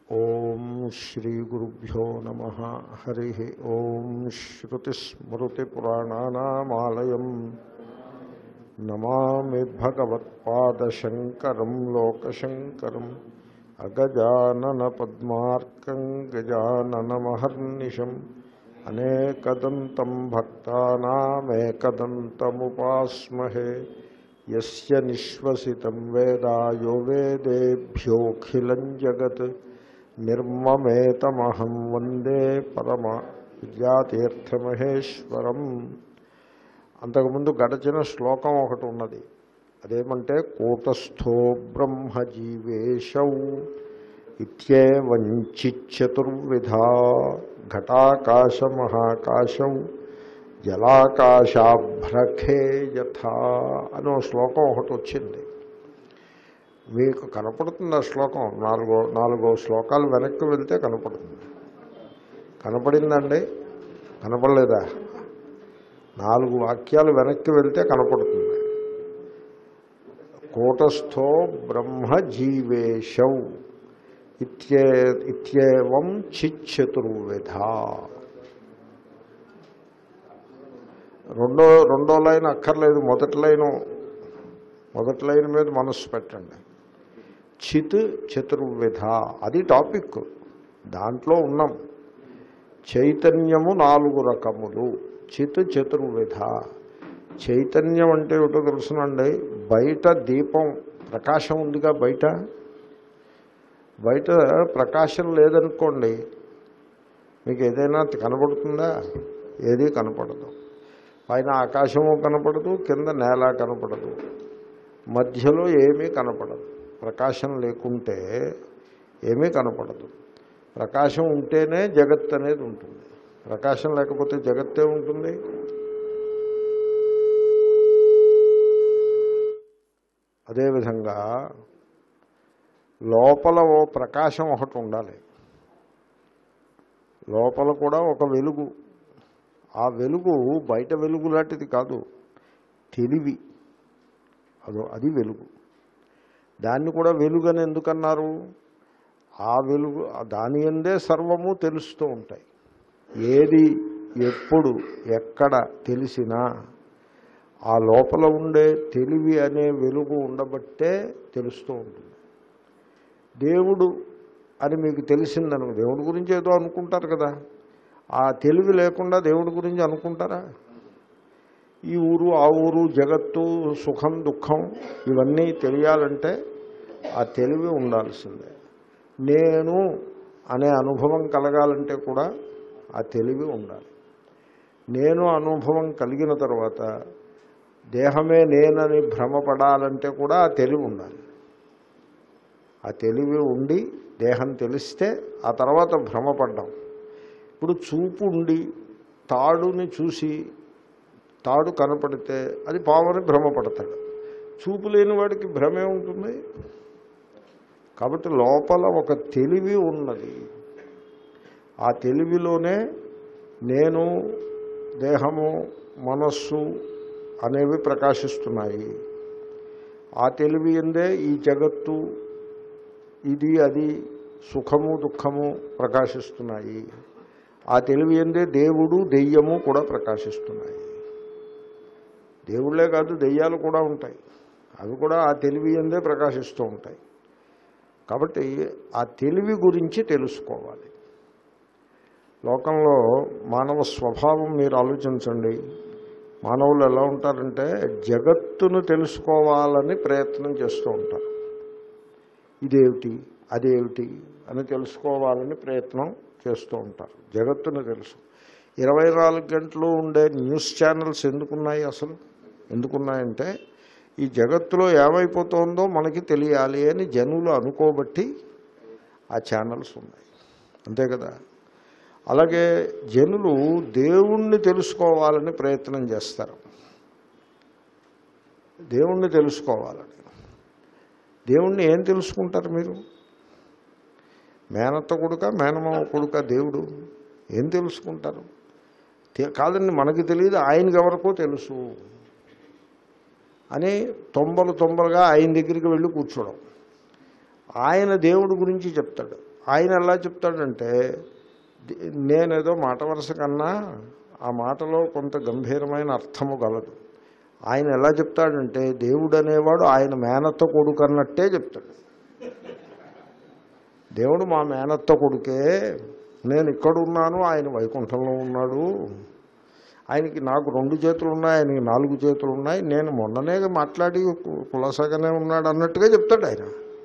ఓం శ్రీ గురుభ్యో నమ హరి ఓం శ్రుతిస్మృతిపురాణానామాలయం నమామి భగవత్పాదశంకరం లోకశంకరం అగజానన పద్మార్కం గజాననమహర్నిశం అనేకదంతం భక్తానామేకదంతముపాస్మహే యస్య నిశ్వసితం వేదా యో వేదేభ్యోఖిలం జగత్ నిర్మమేతమహం వందే పరమ విద్యాతీర్థమహేశ్వరం అంతకుముందు గడచిన శ్లోకం ఒకటి ఉన్నది అదేమంటే కూటస్థో బ్రహ్మజీవేశౌ ఇత్యేవంచిచతుర్విధా ఘటాకాశ మహాకాశం జలాకాశాభ్రఖే యథా అని ఒక శ్లోకం ఒకటి వచ్చింది మీకు కనపడుతుంది ఆ శ్లోకం నాలుగో నాలుగో శ్లోకాలు వెనక్కి వెళ్తే కనపడుతుంది కనపడిందండి కనపడలేదా నాలుగు వాక్యాలు వెనక్కి వెళ్తే కనపడుతుంది కూటస్థో బ్రహ్మజీవేశౌ ఇత్యే ఇత్యేవం చిచ్చతుర్విధ రెండో రెండో లైన్ అక్కర్లేదు మొదటి లైను మొదటి లైన్ మీద మనస్సు పెట్టండి చిత్ చతుర్విధ అది టాపిక్ దాంట్లో ఉన్నాం చైతన్యము నాలుగు రకములు చిత్ చతుర్విధ చైతన్యం అంటే ఏమిటో తెలుసునండి బయట దీపం ప్రకాశం ఉందిగా బయట బయట ప్రకాశం లేదనుకోండి మీకు ఏదైనా కనపడుతుందా ఏదీ కనపడదు పైన ఆకాశము కనపడదు కింద నేల కనపడదు మధ్యలో ఏమీ కనపడదు ప్రకాశం లేకుంటే ఏమీ కనపడదు ప్రకాశం ఉంటేనే జగత్ అనేది ఉంటుంది ప్రకాశం లేకపోతే జగత్తే ఉంటుంది అదేవిధంగా లోపల ఓ ప్రకాశం ఒకటి ఉండాలి లోపల కూడా ఒక వెలుగు ఆ వెలుగు బయట వెలుగు లాంటిది కాదు తెలివి అదో అది వెలుగు దాన్ని కూడా వెలుగని ఎందుకన్నారు ఆ వెలుగు దాని ఎందే సర్వము తెలుస్తూ ఉంటాయి ఏది ఎప్పుడు ఎక్కడ తెలిసినా ఆ లోపల ఉండే తెలివి అనే వెలుగు ఉండబట్టే తెలుస్తూ ఉంటుంది దేవుడు అని మీకు తెలిసిందను దేవుడి గురించి ఏదో అనుకుంటారు కదా ఆ తెలివి లేకుండా దేవుడి గురించి అనుకుంటారా ఈ ఊరు ఆ ఊరు జగత్తు సుఖం దుఃఖం ఇవన్నీ తెలియాలంటే ఆ తెలివి ఉండాల్సిందే నేను అనే అనుభవం కలగాలంటే కూడా ఆ తెలివి ఉండాలి నేను అనుభవం కలిగిన తర్వాత దేహమే నేనని భ్రమపడాలంటే కూడా ఆ తెలివి ఉండాలి ఆ తెలివి ఉండి దేహం తెలిస్తే ఆ తర్వాత భ్రమపడ్డాం ఇప్పుడు చూపు ఉండి తాడుని చూసి తాడు కనపడితే అది పావని భ్రమపడతాడు చూపు లేని వాడికి భ్రమే ఉంటుంది కాబట్టి లోపల ఒక తెలివి ఉన్నది ఆ తెలివిలోనే నేను దేహము మనస్సు అనేవి ప్రకాశిస్తున్నాయి ఆ తెలివి ఎందే ఈ జగత్తు ఇది అది సుఖము దుఃఖము ప్రకాశిస్తున్నాయి ఆ తెలివి ఎందే దేవుడు దెయ్యము కూడా ప్రకాశిస్తున్నాయి దేవుళ్ళే కాదు దెయ్యాలు కూడా ఉంటాయి అవి కూడా ఆ తెలివి ఎందే ప్రకాశిస్తూ ఉంటాయి కాబట్టి ఆ తెలివి గురించి తెలుసుకోవాలి లోకంలో మానవ స్వభావం మీరు ఆలోచించండి మానవులు ఎలా ఉంటారంటే జగత్తును తెలుసుకోవాలని ప్రయత్నం చేస్తూ ఉంటారు ఇదేమిటి అదేమిటి అని తెలుసుకోవాలని ప్రయత్నం చేస్తూ ఉంటారు జగత్తును తెలుసు ఇరవై నాలుగు గంటలు ఉండే న్యూస్ ఛానల్స్ ఎందుకున్నాయి అసలు ఎందుకున్నాయంటే ఈ జగత్తులో ఏమైపోతుందో మనకి తెలియాలి అని జనులు అనుకోబట్టి ఆ ఛానల్స్ ఉన్నాయి అంతే కదా అలాగే జనులు దేవుణ్ణి తెలుసుకోవాలని ప్రయత్నం చేస్తారు దేవుణ్ణి తెలుసుకోవాలని దేవుణ్ణి ఏం తెలుసుకుంటారు మీరు మేనత్త కొడుక మేనమామ కొడుక దేవుడు ఏం తెలుసుకుంటారు కాదండి మనకి తెలియదు ఆయనకి ఎవరికో తెలుసు అని తొంభలు తొంభలుగా ఆయన దగ్గరికి వెళ్ళి కూర్చోవడం ఆయన దేవుడి గురించి చెప్తాడు ఆయన ఎలా చెప్తాడంటే ది- నేనేదో మాట వరుస కన్నా ఆ మాటలో కొంత గంభీరమైన అర్థము గలదు ఆయన ఎలా చెప్తాడంటే దేవుడు అనేవాడు ఆయన మేనత్త కొడుకు అన్నట్టే చెప్తాడు దేవుడు మా మేనత్త కొడుకే నేను ఇక్కడ ఉన్నాను ఆయన వైకుంఠంలో ఉన్నాడు ఆయనకి నాకు రెండు చేతులు ఉన్నాయి ఆయనకి నాలుగు చేతులు ఉన్నాయి నేను మొన్ననే మాట్లాడి కు- కులాసాగానే ఉన్నాడు అన్నట్టుగా చెప్తాడు ఆయన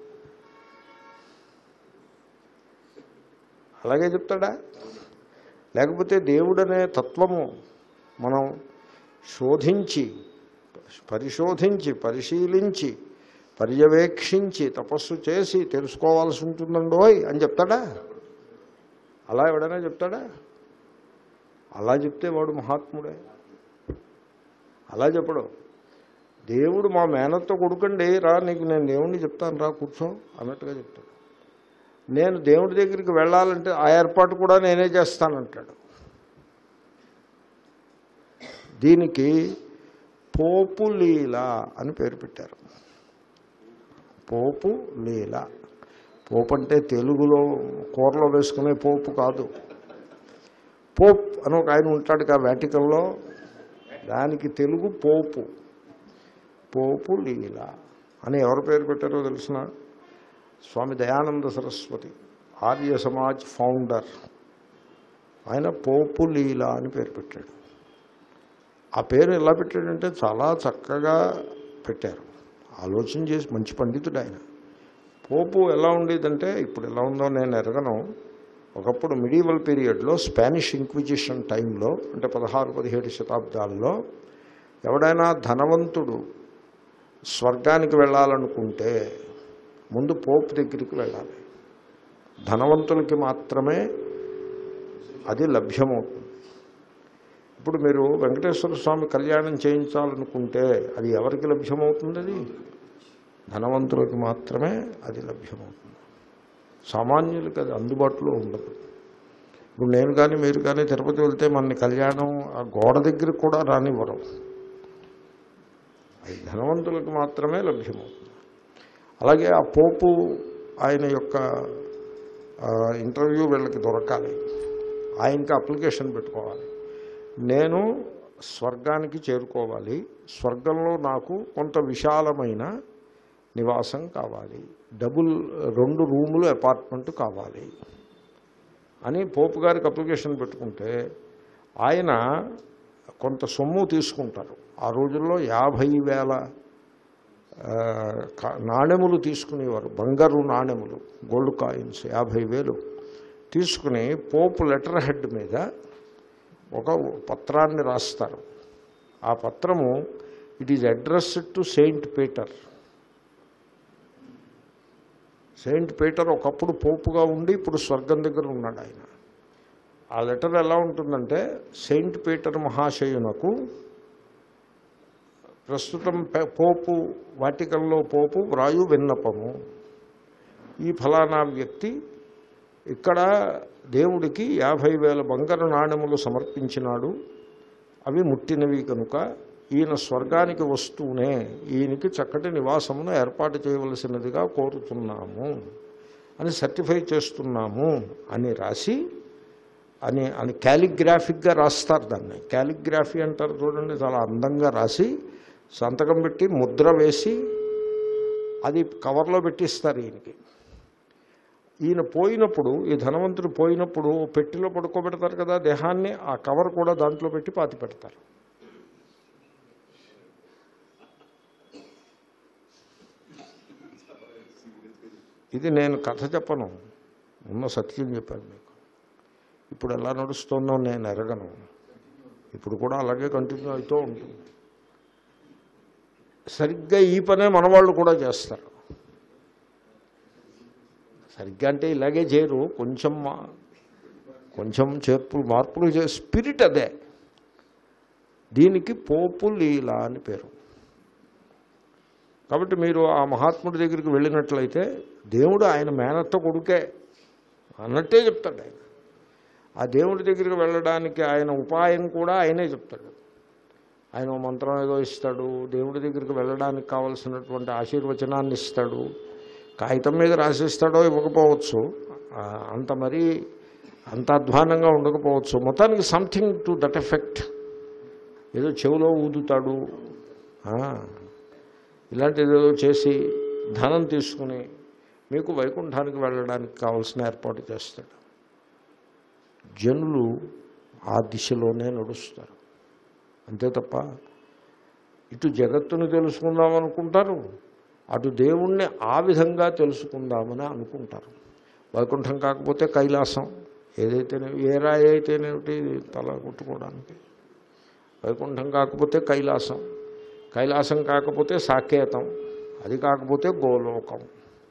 అలాగే చెప్తాడా లేకపోతే దేవుడనే తత్వము మనం శోధించి పరిశోధించి పరిశీలించి పర్యవేక్షించి తపస్సు చేసి తెలుసుకోవాల్సి ఉంటుందండోయ్ అని చెప్తాడా అలా ఎవడైనా చెప్తాడా అలా చెప్తే వాడు మహాత్ముడే అలా చెప్పడు దేవుడు మా మేనత్తో కొడుకండి రా నీకు నేను దేవుణ్ణి చెప్తాను రా కూర్చో అన్నట్టుగా చెప్తాడు నేను దేవుడి దగ్గరికి వెళ్ళాలంటే ఆ ఏర్పాటు కూడా నేనే చేస్తానంటాడు దీనికి పోపు లీల అని పేరు పెట్టారు పోపు లీల పోపు అంటే తెలుగులో కూరలో వేసుకునే పోపు కాదు పోప్ అని ఒక ఆయన ఉంటాడు కా వ్యాటికల్లో దానికి తెలుగు పోపు పోపు లీల అని ఎవరు పేరు పెట్టారో తెలిసిన స్వామి దయానంద సరస్వతి ఆర్య సమాజ్ ఫౌండర్ ఆయన పోపు లీల అని పేరు పెట్టాడు ఆ పేరు ఎలా పెట్టాడంటే చాలా చక్కగా పెట్టారు ఆలోచన చేసి మంచి పండితుడు ఆయన పోపు ఎలా ఉండేదంటే ఇప్పుడు ఎలా ఉందో నేను ఎరగను ఒకప్పుడు మిడీవల్ పీరియడ్లో స్పానిష్ ఇంక్విజిషన్ టైంలో అంటే పదహారు పదిహేడు శతాబ్దాల్లో ఎవడైనా ధనవంతుడు స్వర్గానికి వెళ్ళాలనుకుంటే ముందు పోపు దగ్గరికి వెళ్ళాలి ధనవంతులకి మాత్రమే అది లభ్యమవుతుంది ఇప్పుడు మీరు వెంకటేశ్వర స్వామి కళ్యాణం చేయించాలనుకుంటే అది ఎవరికి లభ్యమవుతుంది అది ధనవంతులకు మాత్రమే అది లభ్యమవుతుంది సామాన్యులకి అది అందుబాటులో ఉండదు ఇప్పుడు నేను కానీ మీరు కానీ తిరుపతి వెళ్తే మన కళ్యాణం ఆ గోడ దగ్గరికి కూడా రానివ్వరు అది ధనవంతులకు మాత్రమే లభ్యమవుతుంది అలాగే ఆ పోపు ఆయన యొక్క ఆ, ఇంటర్వ్యూ వీళ్ళకి దొరకాలి ఆయనకి అప్లికేషన్ పెట్టుకోవాలి నేను స్వర్గానికి చేరుకోవాలి స్వర్గంలో నాకు కొంత విశాలమైన నివాసం కావాలి డబుల్ రెండు రూములు అపార్ట్మెంట్ కావాలి అని పోపు గారికి అప్లికేషన్ పెట్టుకుంటే ఆయన కొంత సొమ్ము తీసుకుంటారు ఆ రోజుల్లో యాభై వేల ఆ, క- నాణెములు తీసుకునేవారు బంగారు నాణెములు గోల్డ్ కాయిన్స్ యాభై వేలు తీసుకుని పోపు లెటర్ హెడ్ మీద ఒక పత్రాన్ని రాస్తారు ఆ పత్రము it is address to Saint Peter Saint Peter ఒకప్పుడు పోపుగా ఉండి ఇప్పుడు స్వర్గం దగ్గర ఉన్నాడు ఆయన ఆ లెటర్ ఎలా ఉంటుందంటే సెయింట్ పీటర్ మహాశయునకు ప్రస్తుతం పె- పోపు వాటికల్లో పోపు వ్రాయు విన్నపము ఈ ఫలానా వ్యక్తి ఇక్కడ దేవుడికి యాభై వేల బంగారు నాణెములు సమర్పించినాడు అవి ముట్టినవి కనుక ఈయన స్వర్గానికి వస్తూనే ఈయనకి చక్కటి నివాసమును ఏర్పాటు చేయవలసినదిగా కోరుతున్నాము అని సర్టిఫై చేస్తున్నాము అని రాసి అని అని క్యాలిగ్రాఫిక్గా రాస్తారు దాన్ని క్యాలిగ్రఫీ అంటారు చూడండి చాలా అందంగా రాసి సంతకం పెట్టి ముద్ర వేసి అది కవర్లో పెట్టిస్తారు ఈయనకి ఈయన పోయినప్పుడు ఈ ధనవంతుడు పోయినప్పుడు ఓ పెట్టిలో పడుకోబెడతారు కదా దేహాన్ని ఆ కవర్ కూడా దాంట్లో పెట్టి పాతి పెడతారు ఇది నేను కథ చెప్పను ఉన్న సత్యం చెప్పాను మీకు ఇప్పుడు ఎలా నడుస్తుందో నేను ఎరగను ఇప్పుడు కూడా అలాగే కంటిన్యూ అవుతూ ఉంటుంది సరిగ్గా ఈ పనే మనవాళ్ళు కూడా చేస్తారు సరిగ్గా అంటే ఇలాగే చేయరు కొంచెం మా- కొంచెం చేర్పులు మార్పులు చే స్పిరిట్ అదే దీనికి పోపు లీల అని పేరు కాబట్టి మీరు ఆ మహాత్ముడి దగ్గరికి వెళ్ళినట్లయితే దేవుడు ఆయన మేనత్త కొడుకే అన్నట్టే చెప్తాడు ఆయన ఆ దేవుడి దగ్గరికి వెళ్ళడానికి ఆయన ఉపాయం కూడా ఆయనే చెప్తాడు ఆయన ఓ మంత్రం ఏదో ఇస్తాడు దేవుడి దగ్గరికి వెళ్ళడానికి కావలసినటువంటి ఆశీర్వచనాన్ని ఇస్తాడు కాగితం మీద రాసిస్తాడో ఇవ్వకపోవచ్చు ఆ, అంత మరీ అంత అధ్వానంగా ఉండకపోవచ్చు మొత్తానికి సంథింగ్ టు దట్ ఎఫెక్ట్ ఏదో చెవిలో ఊదుతాడు ఆ, ఇలాంటిది ఏదో చేసి ధనం తీసుకుని మీకు వైకుంఠానికి వెళ్ళడానికి కావాల్సిన ఏర్పాటు చేస్తాడు జనులు ఆ దిశలోనే నడుస్తారు అంతే తప్ప ఇటు జగత్తును తెలుసుకుందాం అనుకుంటారు అటు దేవుణ్ణి ఆ విధంగా తెలుసుకుందామని అనుకుంటారు వైకుంఠం కాకపోతే కైలాసం ఏదైతేనే ఏ రాయి అయితేనేమిటి తల కొట్టుకోవడానికి వైకుంఠం కాకపోతే కైలాసం కైలాసం కాకపోతే సాకేతం అది కాకపోతే గోలోకం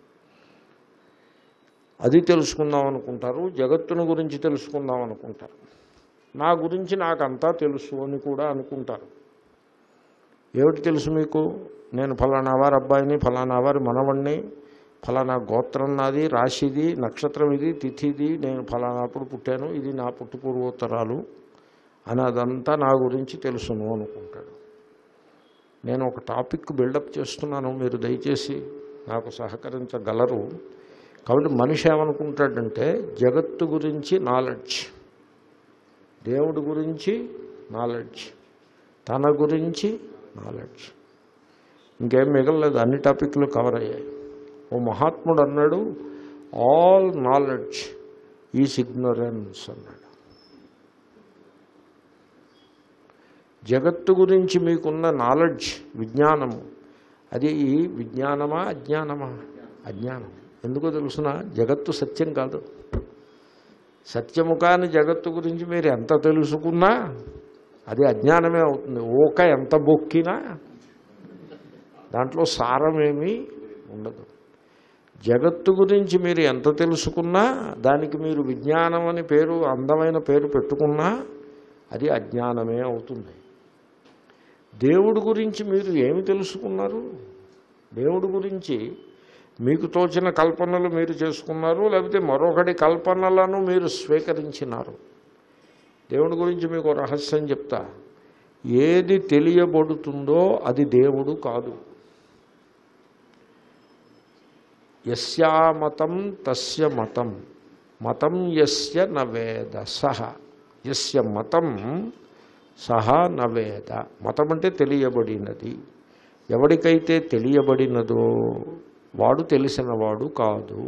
అది తెలుసుకుందాం అనుకుంటారు జగత్తుని గురించి తెలుసుకుందాం అనుకుంటారు నా గురించి నాకంతా తెలుసు అని కూడా అనుకుంటారు ఏమిటి తెలుసు మీకు నేను ఫలానా వారి అబ్బాయిని ఫలానా వారి మనవణ్ణి ఫలానా గోత్రం నాది రాశిది నక్షత్రం ఇది తిథిది నేను ఫలానాప్పుడు పుట్టాను ఇది నా పుట్టు పూర్వోత్తరాలు అని అదంతా నా గురించి తెలుసును అనుకుంటాడు నేను ఒక టాపిక్ బిల్డప్ చేస్తున్నాను మీరు దయచేసి నాకు సహకరించగలరు కాబట్టి మనిషి ఏమనుకుంటాడంటే జగత్తు గురించి నాలెడ్జ్ దేవుడి గురించి నాలెడ్జ్ తన గురించి నాలెడ్జ్ ఇంకేం మిగలలేదు అన్ని టాపిక్లు కవర్ అయ్యాయి ఓ మహాత్ముడు అన్నాడు ఆల్ నాలెడ్జ్ ఈజ్ ఇగ్నరెన్స్ అన్నాడు జగత్తు గురించి మీకున్న నాలెడ్జ్ విజ్ఞానము అది ఈ విజ్ఞానమా అజ్ఞానమా అజ్ఞానం ఎందుకో తెలుసిన జగత్తు సత్యం కాదు సత్యము కాని జగత్తు గురించి మీరు ఎంత తెలుసుకున్నా అది అజ్ఞానమే అవుతుంది ఓక ఎంత బొక్కినా దాంట్లో సారమేమీ ఉండదు జగత్తు గురించి మీరు ఎంత తెలుసుకున్నా దానికి మీరు విజ్ఞానం అని పేరు అందమైన పేరు పెట్టుకున్నా అది అజ్ఞానమే అవుతుంది దేవుడి గురించి మీరు ఏమి తెలుసుకున్నారు దేవుడి గురించి మీకు తోచిన కల్పనలు మీరు చేసుకున్నారు లేకపోతే మరొకటి కల్పనలను మీరు స్వీకరించినారు దేవుడి గురించి మీకు ఒక రహస్యం చెప్తా ఏది తెలియబడుతుందో అది దేవుడు కాదు యస్యామతం తస్య మతం మతం యస్య నవేద సహ యస్య మతం సహా నవేద మతం అంటే తెలియబడినది ఎవరికైతే తెలియబడినదో వాడు తెలిసినవాడు కాదు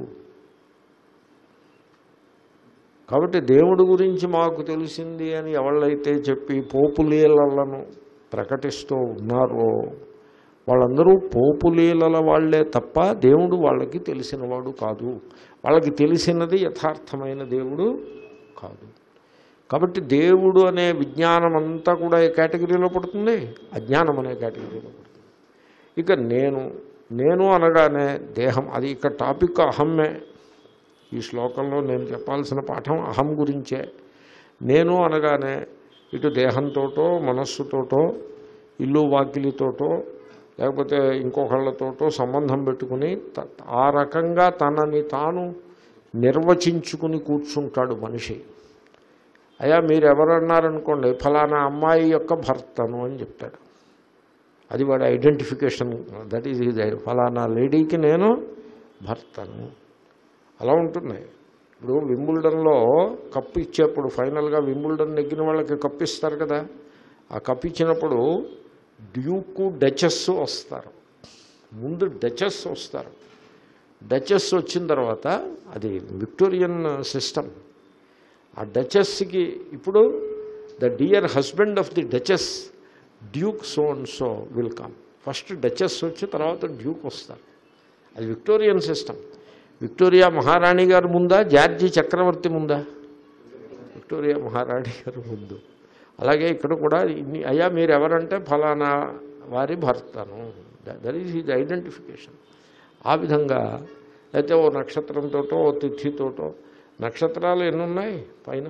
కాబట్టి దేవుడి గురించి మాకు తెలిసింది అని ఎవళ్ళైతే చెప్పి పోపులీలలను ప్రకటిస్తూ ఉన్నారో వాళ్ళందరూ పోపులీలల వాళ్ళే తప్ప దేవుడు వాళ్ళకి తెలిసినవాడు కాదు వాళ్ళకి తెలిసినది యథార్థమైన దేవుడు కాదు కాబట్టి దేవుడు అనే విజ్ఞానం అంతా కూడా ఏ కేటగిరీలో పడుతుంది అజ్ఞానం అనే కేటగిరీలో పడుతుంది ఇక నేను నేను అనగానే దేహం అది ఇక్కడ టాపిక్ అహమ్మే ఈ శ్లోకంలో నేను చెప్పాల్సిన పాఠం అహం గురించే నేను అనగానే ఇటు దేహంతోటో మనస్సుతోటో ఇల్లు వాకిలితోటో లేకపోతే ఇంకొకళ్ళతోటో సంబంధం పెట్టుకుని త- ఆ రకంగా తనని తాను నిర్వచించుకుని కూర్చుంటాడు మనిషి అయ్యా మీరు ఎవరన్నారనుకోండి ఫలానా అమ్మాయి యొక్క భర్తను అని చెప్తాడు అది వాడి ఐడెంటిఫికేషన్ దట్ ఈజ్ ఇది ఫలానా లేడీకి నేను భర్తను అలా ఉంటుంది ఇప్పుడు వింబుల్డన్లో కప్పు ఇచ్చేప్పుడు ఫైనల్గా వింబుల్డన్ నెగ్గిన వాళ్ళకి కప్పు ఇస్తారు కదా ఆ కప్పు ఇచ్చినప్పుడు డ్యూకు డచెస్ వస్తారు ముందు డచెస్ వస్తారు డచెస్ వచ్చిన తర్వాత అది విక్టోరియన్ సిస్టమ్ ఆ డచెస్కి ఇప్పుడు the dear husband of the duchess duke so and so will come first duchess వచ్చి తర్వాత డ్యూక్ వస్తారు అది విక్టోరియన్ సిస్టమ్ విక్టోరియా మహారాణి గారు ముందా జార్జి చక్రవర్తి ముందా విక్టోరియా మహారాణి గారు ముందు అలాగే ఇక్కడ కూడా ఇన్ని అయ్యా మీరు ఎవరంటే ఫలానా వారి భర్తను దట్ ఈజ్ హిజ్ ఐడెంటిఫికేషన్ ఆ విధంగా అయితే ఓ నక్షత్రంతోటో ఓ తిథితోటో నక్షత్రాలు ఎన్ని ఉన్నాయి పైన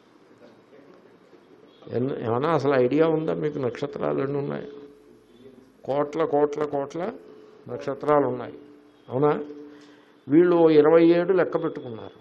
ఎన్ని ఏమైనా అసలు ఐడియా ఉందా మీకు నక్షత్రాలు ఎన్ని ఉన్నాయి కోట్ల కోట్ల కోట్ల నక్షత్రాలు ఉన్నాయి అవునా వీళ్ళు ఓ ఇరవై ఏడు లెక్క పెట్టుకున్నారు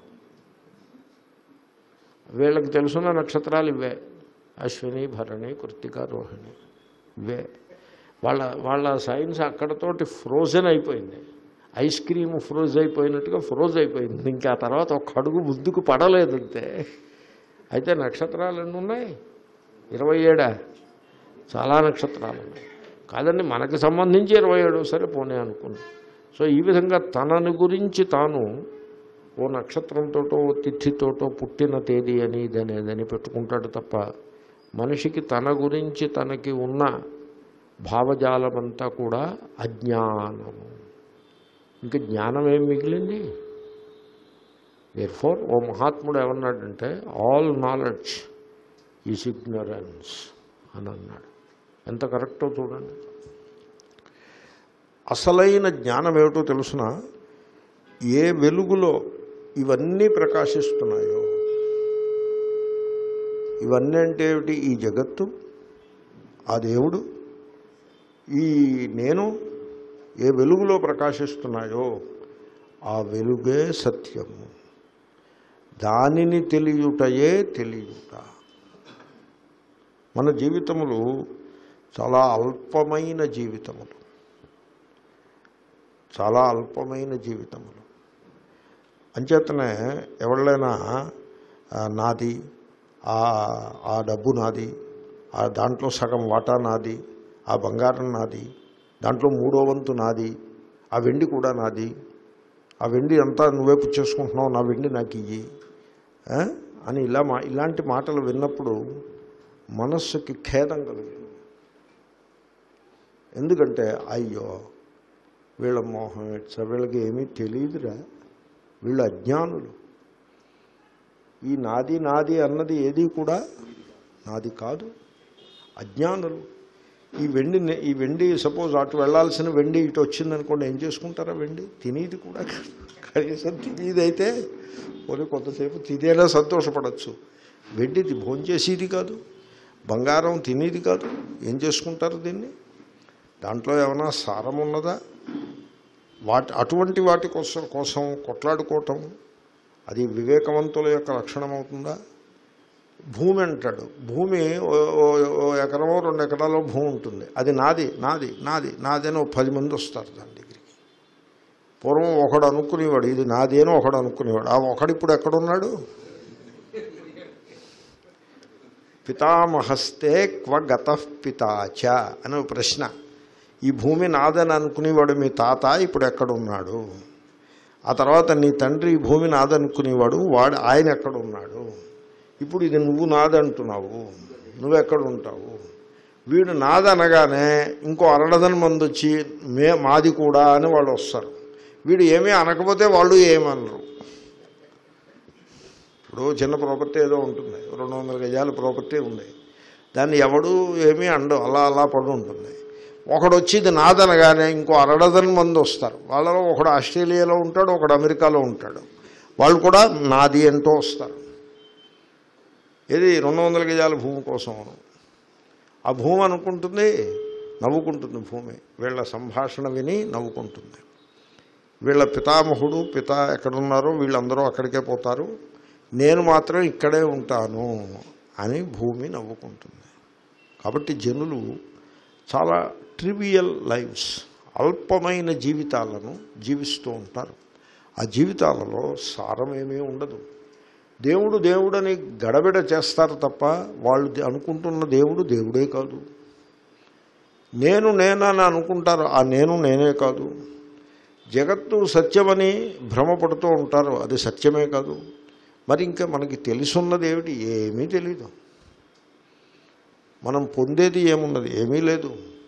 వీళ్ళకి తెలుసున్న నక్షత్రాలు ఇవే అశ్విని భరణి కృత్తిక రోహిణి ఇవే వాళ్ళ వాళ్ళ సైన్స్ అక్కడతోటి ఫ్రోజన్ అయిపోయింది ఐస్ క్రీమ్ ఫ్రోజ్ అయిపోయినట్టుగా ఫ్రోజ్ అయిపోయింది ఇంకా ఆ తర్వాత ఒక అడుగు ముందుకు పడలేదు అంతే అయితే నక్షత్రాలు ఎన్ని ఉన్నాయి ఇరవై ఏడా చాలా నక్షత్రాలు ఉన్నాయి కాదండి మనకు సంబంధించి ఇరవై ఏడు సరే పోనీ అనుకున్నాం సో ఈ విధంగా తనని గురించి తాను ఓ నక్షత్రంతోటో ఓ తిథితోటో పుట్టిన తేదీ అని ఇదనేదని పెట్టుకుంటాడు తప్ప మనిషికి తన గురించి తనకి ఉన్న భావజాలమంతా కూడా అజ్ఞానము ఇంకా జ్ఞానం ఏం మిగిలింది దేర్ ఫోర్ ఓ మహాత్ముడు ఏమన్నాడంటే ఆల్ నాలెడ్జ్ ఈజ్ ఇగ్నరెన్స్ అని అన్నాడు ఎంత కరెక్టో చూడండి అసలైన జ్ఞానం ఏమిటో తెలుసిన ఏ వెలుగులో ఇవన్నీ ప్రకాశిస్తున్నాయో ఇవన్నీ అంటే ఏమిటి ఈ జగత్తు ఆ దేవుడు ఈ నేను ఏ వెలుగులో ప్రకాశిస్తున్నాయో ఆ వెలుగే సత్యము దానిని తెలియుటయే తెలియుట మన జీవితములు చాలా అల్పమైన జీవితములు చాలా అల్పమైన జీవితములు అంచేతనే ఎవళ్ళైనా ఆ, నాది ఆ ఆ డబ్బు నాది ఆ దాంట్లో సగం వాటా నాది ఆ బంగారం నాది దాంట్లో మూడో వంతు నాది ఆ వెండి కూడా నాది ఆ వెండి అంతా నువ్వే పుచ్చేసుకుంటున్నావు నా వెండి నాకు ఇయ్యి ఆ? అని ఇలా మా ఇలాంటి మాటలు విన్నప్పుడు మనస్సుకి ఖేదం కలుగుతుంది ఎందుకంటే అయ్యో వీళ్ళ మోహం ఎట్స వీళ్ళకి ఏమీ తెలియదురా వీళ్ళు అజ్ఞానులు ఈ నాది నాది అన్నది ఏది కూడా నాది కాదు అజ్ఞానులు ఈ వెండి ఈ వెండి సపోజ్ అటు వెళ్ళాల్సిన వెండి ఇటు వచ్చిందనుకోండి ఏం చేసుకుంటారా వెండి తినేది కూడా కాదు. కనీసం తినేదైతే పోనీ కొంతసేపు తినేలా సంతోషపడచ్చు వెండిది భోంచేసేది కాదు బంగారం తినేది కాదు ఏం చేసుకుంటారు దీన్ని దాంట్లో ఏమైనా సారం ఉన్నదా వాటి అటువంటి వాటి కోసం కోసం కొట్లాడుకోవటం అది వివేకవంతుల యొక్క లక్షణం అవుతుందా భూమి అంటాడు భూమి ఓ- ఓ- ఓ ఎకరమో రెండు ఎకరాలో భూమి ఉంటుంది అది నాది నాది నాది నాది అని ఓ పది మంది వస్తారు దాని దగ్గరికి పూర్వం ఒకడు అనుకునేవాడు ఇది నాది అని ఒకడు అనుకునేవాడు ఆ ఒకడు ఇప్పుడు ఎక్కడున్నాడు పితామహస్తే క్వ గత పితాచ అనే ఒక ప్రశ్న ఈ భూమి నాదని అనుకునేవాడు మీ తాత ఇప్పుడు ఎక్కడున్నాడు ఆ తర్వాత నీ తండ్రి ఈ భూమి నాదనుకునేవాడు వాడు ఆయన ఎక్కడున్నాడు ఇప్పుడు ఇది నువ్వు నాదంటున్నావు నువ్వెక్కడ ఉంటావు వీడు నాదనగానే ఇంకో అరడదన మంది వచ్చి మే మాది కూడా అని వాళ్ళు వస్తారు వీడు ఏమీ అనకపోతే వాళ్ళు ఏమనరు ఇప్పుడు చిన్న ప్రాపర్టీ ఏదో ఉంటుంది రెండు వందల గజాల ప్రాపర్టీ ఉంది దాన్ని ఎవడు ఏమీ అండు అలా అలా పడి ఉంటుంది ఒకడు వచ్చి ఇది నాదనగానే ఇంకో అరడదన మంది వస్తారు వాళ్ళలో ఒకడు ఆస్ట్రేలియాలో ఉంటాడు ఒకడు అమెరికాలో ఉంటాడు వాళ్ళు కూడా నాది అంటూ వస్తారు ఇది రెండు వందల గజాల భూమి కోసం ఆ భూమి అనుకుంటుంది నవ్వుకుంటుంది భూమి వీళ్ళ సంభాషణ విని నవ్వుకుంటుంది వీళ్ళ పితామహుడు పిత ఎక్కడున్నారో వీళ్ళందరూ అక్కడికే పోతారు నేను మాత్రం ఇక్కడే ఉంటాను అని భూమి నవ్వుకుంటుంది కాబట్టి జనులు చాలా ట్రివియల్ లైఫ్స్ అల్పమైన జీవితాలను జీవిస్తూ ఉంటారు ఆ జీవితాలలో సారం ఏమీ ఉండదు దేవుడు దేవుడని గడబిడ చేస్తారు తప్ప వాళ్ళు దే- అనుకుంటున్న దేవుడు దేవుడే కాదు నేను నేనని అనుకుంటారు ఆ నేను నేనే కాదు జగత్తు సత్యమని భ్రమపడుతూ ఉంటారు అది సత్యమే కాదు మరి ఇంకా మనకి తెలుసున్నది ఏమిటి ఏమీ తెలీదు మనం పొందేది ఏమున్నది ఏమీ లేదు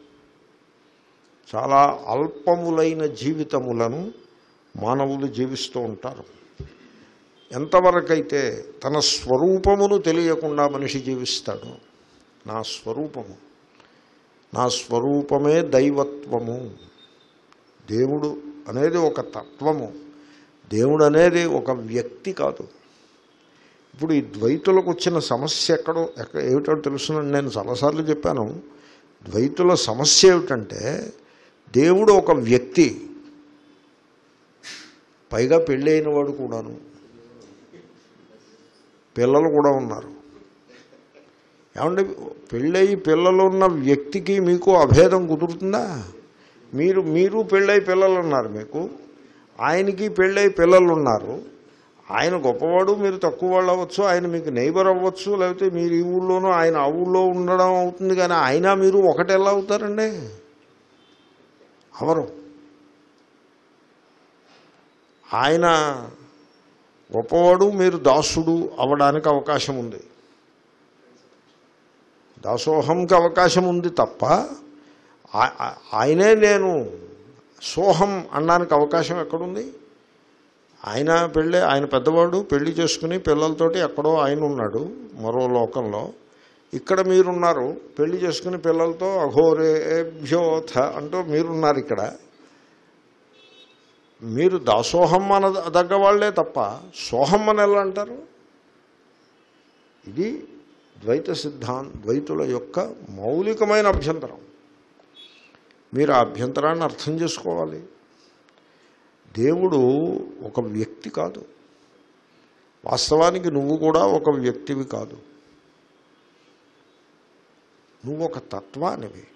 చాలా అల్పములైన జీవితములను మానవులు జీవిస్తూ ఉంటారు ఎంతవరకైతే తన స్వరూపమును తెలియకుండా మనిషి జీవిస్తాడు నా స్వరూపము నా స్వరూపమే దైవత్వము దేవుడు అనేది ఒక తత్వము దేవుడు అనేది ఒక వ్యక్తి కాదు ఇప్పుడు ఈ ద్వైతులకు వచ్చిన సమస్య ఎక్కడో ఎక్కడ ఏమిటో తెలుసునండి నేను చాలాసార్లు చెప్పాను ద్వైతుల సమస్య ఏమిటంటే దేవుడు ఒక వ్యక్తి పైగా పెళ్ళైన వాడు కూడాను పిల్లలు కూడా ఉన్నారు ఏమంటే పెళ్ళయి పిల్లలు ఉన్న వ్యక్తికి మీకు అభేదం కుదురుతుందా మీరు మీరు పెళ్ళై పిల్లలు ఉన్నారు మీకు ఆయనకి పెళ్ళై పిల్లలు ఉన్నారు ఆయన గొప్పవాడు మీరు తక్కువ వాళ్ళు అవ్వచ్చు ఆయన మీకు నైబర్ అవ్వచ్చు లేకపోతే మీరు ఈ ఊళ్ళోనూ ఆయన ఆ ఊళ్ళో ఉండడం అవుతుంది కానీ ఆయన మీరు ఒకటి ఎలా అవుతారండి అవరు ఆయన గొప్పవాడు మీరు దాసుడు అవ్వడానికి అవకాశం ఉంది దాసోహంకి అవకాశం ఉంది తప్ప ఆ- ఆ- ఆయనే నేను సోహం అనడానికి అవకాశం ఎక్కడుంది ఆయన పెళ్ళి ఆయన పెద్దవాడు పెళ్లి చేసుకుని పిల్లలతోటి ఎక్కడో ఆయన ఉన్నాడు మరో లోకంలో ఇక్కడ మీరున్నారు పెళ్లి చేసుకుని పిల్లలతో అఘోరేభ్యోథ అంటూ మీరున్నారు ఇక్కడ మీరు దాసోహం అన దగ్గ వాళ్ళే తప్ప సోహం అని ఎలా అంటారు ఇది ద్వైత సిద్ధాంత ద్వైతుల యొక్క మౌలికమైన అభ్యంతరం మీరు ఆ అభ్యంతరాన్ని అర్థం చేసుకోవాలి దేవుడు ఒక వ్యక్తి కాదు వాస్తవానికి నువ్వు కూడా ఒక వ్యక్తివి కాదు నువ్వు ఒక తత్వానివి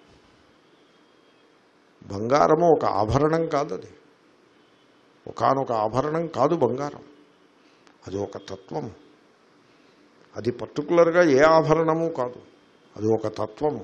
బంగారము ఒక ఆభరణం కాదు అది ఒకనొక ఆభరణం కాదు బంగారం అది ఒక తత్వము అది పర్టికులర్గా ఏ ఆభరణము కాదు అది ఒక తత్వము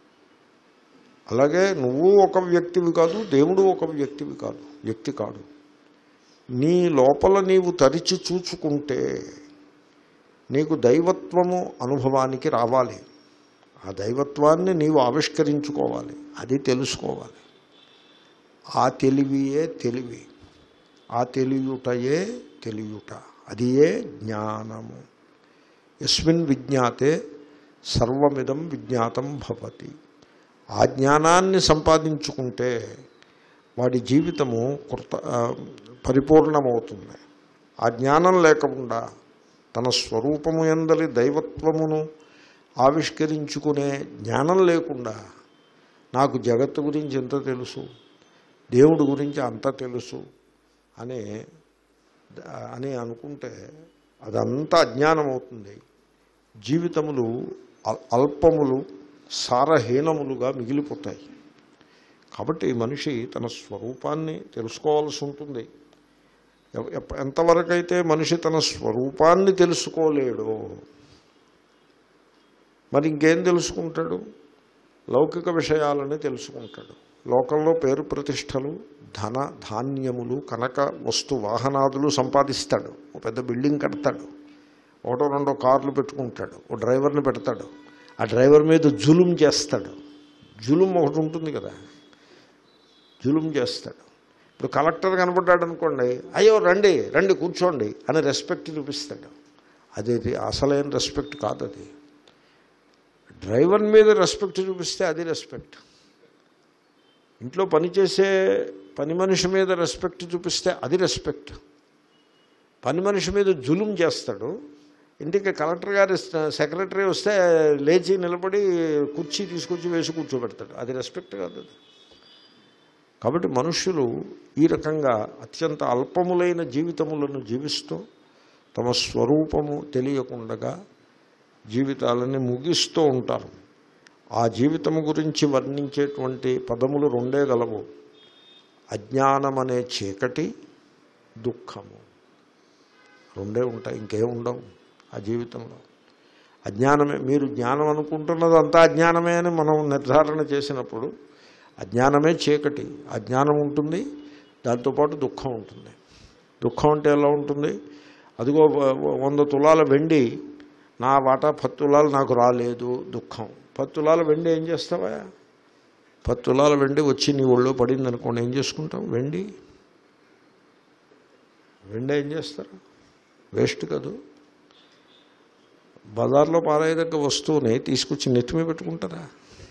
అలాగే నువ్వు ఒక వ్యక్తివి కాదు దేవుడు ఒక వ్యక్తివి కాదు వ్యక్తి కాదు నీ లోపల నీవు తరిచి చూచుకుంటే నీకు దైవత్వము అనుభవానికి రావాలి ఆ దైవత్వాన్ని నీవు ఆవిష్కరించుకోవాలి అది తెలుసుకోవాలి ఆ తెలివియే తెలివి ఆ తెలియుటయే తెలియుట అది ఏ జ్ఞానము ఎస్మిన్ విజ్ఞాతే సర్వమిదం విజ్ఞాతం భవతి ఆ జ్ఞానాన్ని సంపాదించుకుంటే వాడి జీవితము కృత ఆ, పరిపూర్ణమవుతుంది ఆ జ్ఞానం లేకుండా తన స్వరూపము ఎందలి దైవత్వమును ఆవిష్కరించుకునే జ్ఞానం లేకుండా నాకు జగత్తు గురించి ఎంత తెలుసు దేవుడి గురించి అంత తెలుసు అని అని అనుకుంటే అదంతా అజ్ఞానం అవుతుంది జీవితములు అల్- అల్పములు సారహీనములుగా మిగిలిపోతాయి కాబట్టి మనిషి తన స్వరూపాన్ని తెలుసుకోవాల్సి ఉంటుంది ఎవ- ఎప్ప- ఎంతవరకైతే మనిషి తన స్వరూపాన్ని తెలుసుకోలేడో మరి ఇంకేం తెలుసుకుంటాడు లౌకిక విషయాలని తెలుసుకుంటాడు లోకంలో పేరు ప్రతిష్టలు ధన ధాన్యములు కనక వస్తు వాహనాదులు సంపాదిస్తాడు ఓ పెద్ద బిల్డింగ్ కడతాడు ఒకటో రెండో కార్లు పెట్టుకుంటాడు ఓ డ్రైవర్ని పెడతాడు ఆ డ్రైవర్ మీద జులుం చేస్తాడు జులుం ఒకటి ఉంటుంది కదా జులుం చేస్తాడు ఇప్పుడు కలెక్టర్ కనపడ్డాడు అనుకోండి అయ్యో రండి రండి కూర్చోండి అని రెస్పెక్ట్ చూపిస్తాడు అది అసలైన రెస్పెక్ట్ కాదు అది డ్రైవర్ మీద రెస్పెక్ట్ చూపిస్తే అది రెస్పెక్ట్ ఇంట్లో పనిచేసే పని మనిషి మీద రెస్పెక్ట్ చూపిస్తే అది రెస్పెక్ట్ పని మనిషి మీద జులుం చేస్తాడు ఇంటికి కలెక్టర్ గారి సెక్రటరీ వస్తే లేచి నిలబడి కుర్చీ తీసుకొచ్చి వేసి కూర్చోబెడతాడు అది రెస్పెక్ట్ కాదు అది కాబట్టి మనుష్యులు ఈ రకంగా అత్యంత అల్పములైన జీవితములను జీవిస్తూ తమ స్వరూపము తెలియకుండగా జీవితాలని ముగిస్తూ ఉంటారు ఆ జీవితము గురించి వర్ణించేటువంటి పదములు రెండే గలవు అజ్ఞానమనే చీకటి దుఃఖము రెండే ఉంటాయి ఇంకేం ఉండవు ఆ జీవితంలో అజ్ఞానమే మీరు జ్ఞానం అనుకుంటున్నది అంతా అజ్ఞానమే అని మనం నిర్ధారణ చేసినప్పుడు అజ్ఞానమే చీకటి అజ్ఞానం ఉంటుంది దాంతోపాటు దుఃఖం ఉంటుంది దుఃఖం అంటే ఎలా ఉంటుంది అదిగో వ- వ- వంద తులాల వెండి నా వాటా పది తులాలు నాకు రాలేదు దుఃఖం పది తులాల వెండి ఏం చేస్తావా పది తులాల వెండి వచ్చి నీ ఒళ్ళో పడింది అనుకోండి ఏం చేసుకుంటాం వెండి వెండి ఏం చేస్తారు వేస్ట్ కాదు బజార్లో పారాయదగ్గ వస్తువుని తీసుకొచ్చి నెత్తిమీ పెట్టుకుంటారా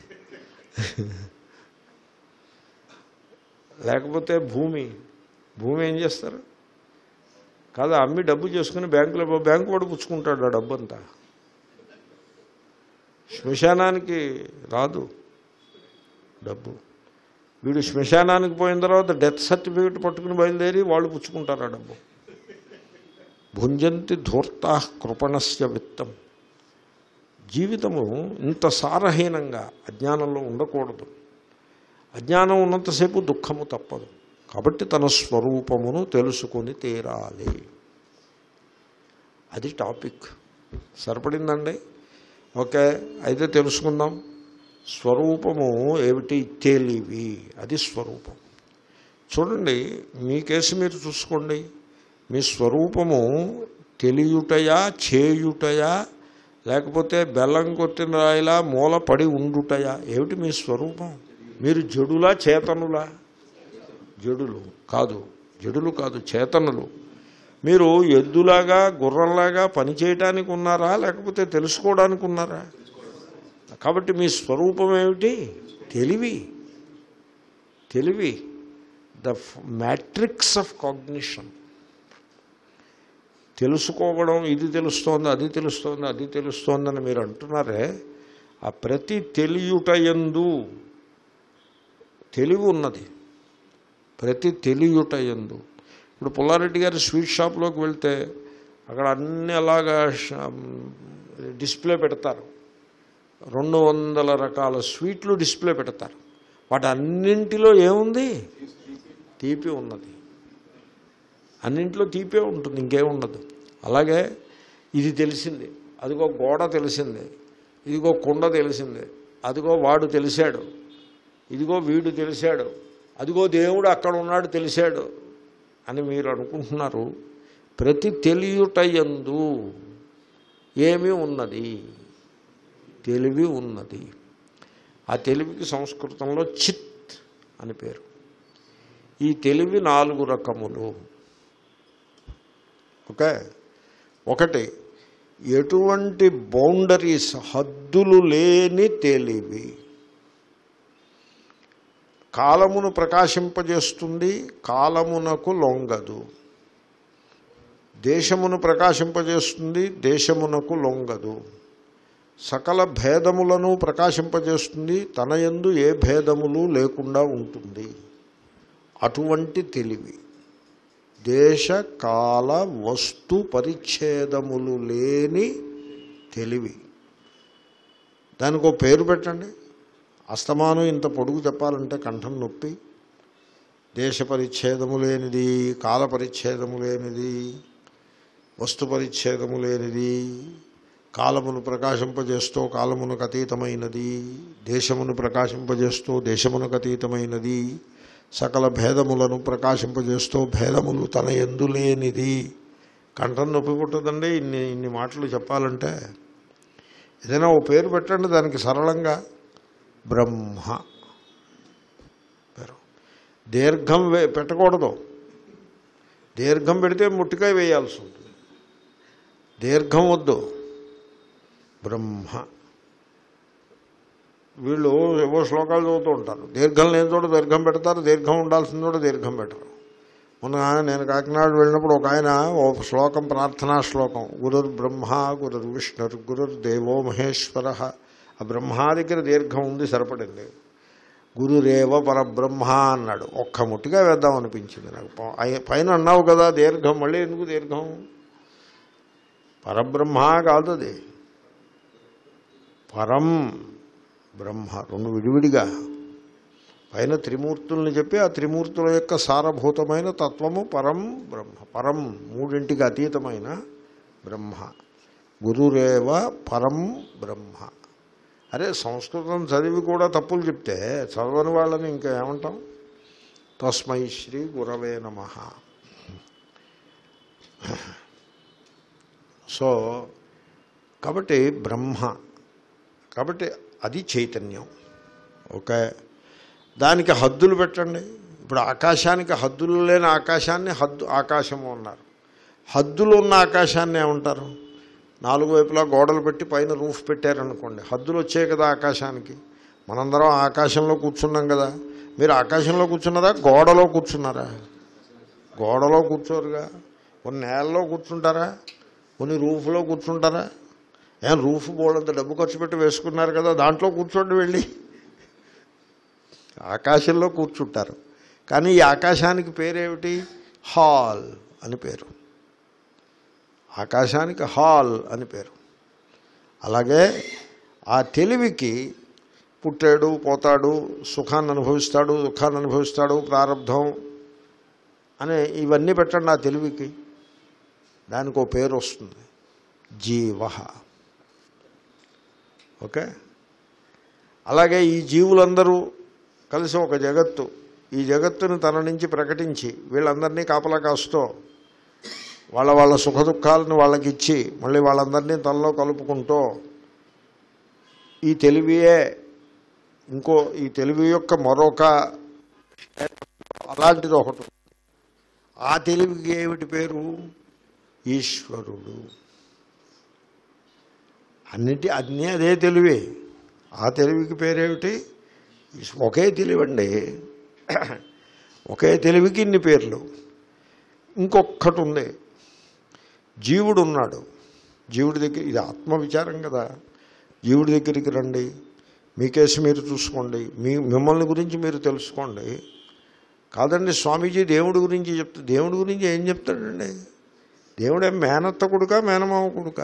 లేకపోతే భూమి భూమి ఏం చేస్తారు కాదు అమ్మి డబ్బు చేసుకుని బ్యాంకులో బ్యాంకు వాడు పుచ్చుకుంటాడు ఆ డబ్బు అంతా శ్మశానానికి రాదు డబ్బు వీడు శ్మశానానికి పోయిన తర్వాత డెత్ సర్టిఫికేట్ పట్టుకుని బయలుదేరి వాళ్ళు పుచ్చుకుంటారు ఆ డబ్బు భుంజంతి ధూర్తా కృపణస్య విత్తం జీవితము ఇంత సారహీనంగా అజ్ఞానంలో ఉండకూడదు అజ్ఞానం ఉన్నంతసేపు దుఃఖము తప్పదు కాబట్టి తన స్వరూపమును తెలుసుకొని తీరాలి అది టాపిక్ సరిపడిందండి ఓకే అయితే తెలుసుకుందాం స్వరూపము ఏమిటి తెలివి అది స్వరూపం చూడండి మీ కేసు మీరు చూసుకోండి మీ స్వరూపము తెలియుటయా చేయుటయా లేకపోతే బెల్లం కొట్టిన రాయిలా మూల పడి ఉండుటయా ఏమిటి మీ స్వరూపం మీరు జడులా చేతనులా జడులు కాదు జడులు కాదు చేతనులు మీరు ఎద్దులాగా గుర్రంలాగా పనిచేయటానికి ఉన్నారా లేకపోతే తెలుసుకోవడానికి ఉన్నారా కాబట్టి మీ స్వరూపం ఏమిటి తెలివి తెలివి ద మ్యాట్రిక్స్ ఆఫ్ కాగ్నిషన్ తెలుసుకోవడం ఇది తెలుస్తోంది అది తెలుస్తోంది అది తెలుస్తోందని మీరు అంటున్నారే ఆ ప్రతి తెలియుటయందు తెలివి ఉన్నది ప్రతి తెలియుటయందు ఇప్పుడు పుల్లారెడ్డి గారి స్వీట్ షాప్లోకి వెళ్తే అక్కడ అన్ని అలాగా ష- డిస్ప్లే పెడతారు రెండు వందల రకాల స్వీట్లు డిస్ప్లే పెడతారు వాటి అన్నింటిలో ఏముంది తీపి ఉన్నది అన్నింటిలో తీపే ఉంటుంది ఇంకేం ఉండదు అలాగే ఇది తెలిసింది అదిగో గోడ తెలిసింది ఇదిగో కుండ తెలిసింది అదిగో వాడు తెలిసాడు ఇదిగో వీడు తెలిసాడు అదిగో దేవుడు అక్కడ ఉన్నాడు తెలిసాడు అని మీరు అనుకుంటున్నారు ప్రతి తెలియుటయందు ఏమి ఉన్నది తెలివి ఉన్నది ఆ తెలివికి సంస్కృతంలో చిత్ అని పేరు ఈ తెలివి నాలుగు రకములు ఓకే ఒకటి ఎటువంటి బౌండరీస్ హద్దులు లేని తెలివి కాలమును ప్రకాశింపజేస్తుంది కాలమునకు లొంగదు దేశమును ప్రకాశింపజేస్తుంది దేశమునకు లొంగదు సకల భేదములను ప్రకాశింపజేస్తుంది తన యందు ఏ భేదములు లేకుండా ఉంటుంది అటువంటి తెలివి దేశ కాల వస్తు పరిచ్ఛేదములు లేని తెలివి దానికి ఒక పేరు పెట్టండి అస్తమానం ఇంత పొడుగు చెప్పాలంటే కంఠం నొప్పి దేశ పరిచ్ఛేదము లేనిది కాల పరిచ్ఛేదము లేనిది వస్తు పరిచ్ఛేదము లేనిది కాలమును ప్రకాశింపజేస్తూ కాలమునకు అతీతమైనది దేశమును ప్రకాశింపజేస్తూ దేశమునకు అతీతమైనది సకల భేదములను ప్రకాశింపజేస్తూ భేదములు తన ఎందు లేనిది కంఠం నొప్పి పుట్టదండి ఇన్ని ఇన్ని మాటలు చెప్పాలంటే ఏదైనా ఓ పేరు పెట్టండి దానికి సరళంగా బ్రహ్మ పేరు దీర్ఘం వే పెట్టకూడదు దీర్ఘం పెడితే ముట్టికాయ వేయాల్సి ఉంటుంది దీర్ఘం వద్దు బ్రహ్మ వీళ్ళు ఏవో శ్లోకాలు చదువుతూ ఉంటారు దీర్ఘం లేని చోట దీర్ఘం పెడతారు దీర్ఘం ఉండాల్సిన చోట దీర్ఘం పెట్టరు మొన్న నేను కాకినాడ వెళ్ళినప్పుడు ఒక ఆయన ఒక శ్లోకం ప్రార్థనా శ్లోకం గురుర్ బ్రహ్మ గురుర్ విష్ణుర్ గురుర్ దేవో మహేశ్వర ఆ బ్రహ్మ దగ్గర దీర్ఘం ఉంది సరిపడింది గురురేవ పరబ్రహ్మ అన్నాడు ఒక్క ముట్టిగా వేద్దాం అనిపించింది నాకు ప- అయ్య- పైన అన్నావు కదా దీర్ఘం మళ్ళీ ఎందుకు దీర్ఘం పరబ్రహ్మ కాదు అది పరం బ్రహ్మ రెండు విడివిడిగా పైన త్రిమూర్తుల్ని చెప్పి ఆ త్రిమూర్తుల యొక్క సారభూతమైన తత్వము పరం బ్రహ్మ పరం మూడింటికి అతీతమైన బ్రహ్మ గురురేవ పరం బ్రహ్మ అరే సంస్కృతం చదివి కూడా తప్పులు చెప్తే చదవని వాళ్ళని ఇంకా ఏమంటాం తస్మై శ్రీ గురవే నమ సో కాబట్టి బ్రహ్మ కాబట్టి అది చైతన్యం ఓకే దానికి హద్దులు పెట్టండి ఇప్పుడు ఆకాశానికి హద్దులు లేని ఆకాశాన్ని హద్దు ఆకాశము అన్నారు హద్దులు ఉన్న ఆకాశాన్ని ఏమంటారు నాలుగు వైపులా గోడలు పెట్టి పైన రూఫ్ పెట్టారనుకోండి హద్దులు వచ్చాయి కదా ఆకాశానికి మనందరం ఆకాశంలో కూర్చున్నాం కదా మీరు ఆకాశంలో కూర్చున్నారా గోడలో కూర్చున్నారా గోడలో కూర్చోరుగా కొన్ని నేలలో కూర్చుంటారా కొన్ని రూఫ్లో కూర్చుంటారా ఏం రూఫ్ బోర్డంత డబ్బు ఖర్చు పెట్టి వేసుకున్నారు కదా దాంట్లో కూర్చోండి వెళ్ళి ఆకాశంలో కూర్చుంటారు కానీ ఈ ఆకాశానికి పేరేమిటి హాల్ అని పేరు ఆకాశానికి హాల్ అని పేరు అలాగే ఆ తెలివికి పుట్టాడు పోతాడు సుఖాన్ని అనుభవిస్తాడు దుఃఖాన్ని అనుభవిస్తాడు ప్రారంధం అనే ఇవన్నీ పెట్టండి ఆ తెలివికి దానికి ఒక పేరు వస్తుంది జీవ ఓకే అలాగే ఈ జీవులందరూ కలిసి ఒక జగత్తు ఈ జగత్తును తన నుంచి ప్రకటించి వీళ్ళందరినీ కాపలా కాస్తూ వాళ్ళ వాళ్ళ సుఖ దుఃఖాలను వాళ్ళకి ఇచ్చి మళ్ళీ వాళ్ళందరినీ తనలో కలుపుకుంటూ ఈ తెలివియే ఇంకో ఈ తెలివి యొక్క మరొక అలాంటిది ఒకటి ఉంది. ఆ తెలివికి ఏమిటి పేరు ఈశ్వరుడు అన్నిటి అన్నీ అదే తెలివే ఆ తెలివికి పేరేమిటి ఈశ్- ఒకే తెలివండి ఒకే తెలివికి ఇన్ని పేర్లు ఇంకొక్కటి ఉంది జీవుడు ఉన్నాడు జీవుడి దగ్గర ఇది ఆత్మవిచారం కదా జీవుడి దగ్గరికి రండి మీ కేసు మీరు చూసుకోండి మీ మిమ్మల్ని గురించి మీరు తెలుసుకోండి కాదండి స్వామీజీ దేవుడి గురించి చెప్తా దేవుడి గురించి ఏం చెప్తాడండి దేవుడే మేనత్త కొడుక మేనమామ కొడుక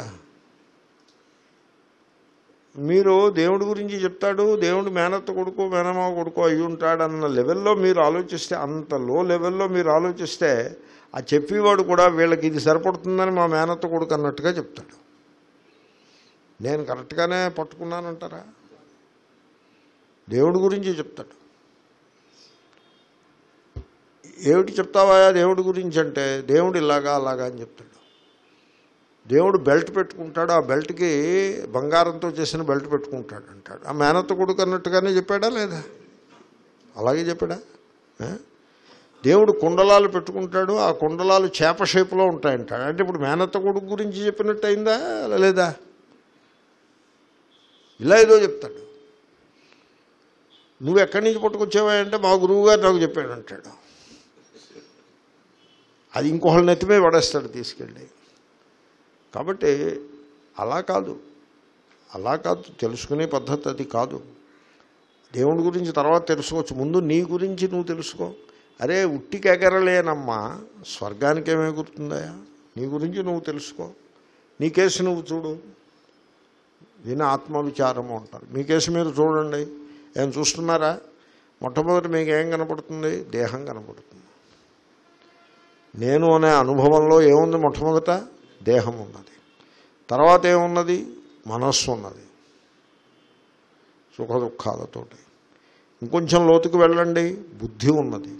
మీరు దేవుడి గురించి చెప్తాడు దేవుడు మేనత్త కొడుకు మేనమామ కొడుకు అయి ఉంటాడన్న లెవెల్లో మీరు ఆలోచిస్తే అంత లో లెవెల్లో మీరు ఆలోచిస్తే ఆ చెప్పేవాడు కూడా వీళ్ళకి ఇది సరిపడుతుందని మా మేనత్త కొడుకు అన్నట్టుగా చెప్తాడు నేను కరెక్ట్గానే పట్టుకున్నానంటారా దేవుడి గురించి చెప్తాడు ఏమిటి చెప్తావా దేవుడి గురించి అంటే దేవుడు ఇలాగా అలాగా అని చెప్తాడు దేవుడు బెల్ట్ పెట్టుకుంటాడు ఆ బెల్ట్కి బంగారంతో చేసిన బెల్ట్ పెట్టుకుంటాడు అంటాడు ఆ మేనత్త కొడుకు అన్నట్టుగానే చెప్పాడా లేదా అలాగే చెప్పాడా ఆ? దేవుడు కుండలాలు పెట్టుకుంటాడు ఆ కుండలాలు చేప షేపులో ఉంటాయంటాడు అంటే ఇప్పుడు మేనత్త కొడుకు గురించి చెప్పినట్టు అయిందా లేదా ఇలా ఏదో చెప్తాడు నువ్వు ఎక్కడి నుంచి పట్టుకొచ్చావా అంటే మా గురువు గారు నాకు చెప్పాడు అంటాడు అది ఇంకొకళ్ళ నెత్తిమే పడేస్తాడు తీసుకెళ్ళి కాబట్టి అలా కాదు అలా కాదు తెలుసుకునే పద్ధతి అది కాదు దేవుడి గురించి తర్వాత తెలుసుకోవచ్చు ముందు నీ గురించి నువ్వు తెలుసుకో అరే ఉట్టికి ఎగరలేనమ్మా స్వర్గానికి ఏమే గుర్తుందయా నీ గురించి నువ్వు తెలుసుకో నీ కేసు నువ్వు చూడు దీని ఆత్మవిచారము అంటారు మీ కేసు మీరు చూడండి ఏం చూస్తున్నారా మొట్టమొదటి మీకు ఏం కనపడుతుంది దేహం కనపడుతుంది నేను అనే అనుభవంలో ఏముంది మొట్టమొదట దేహం ఉన్నది తర్వాత ఏమున్నది మనస్సు ఉన్నది సుఖ దుఃఖాలతోటి ఇంకొంచెం లోతుకు వెళ్ళండి బుద్ధి ఉన్నది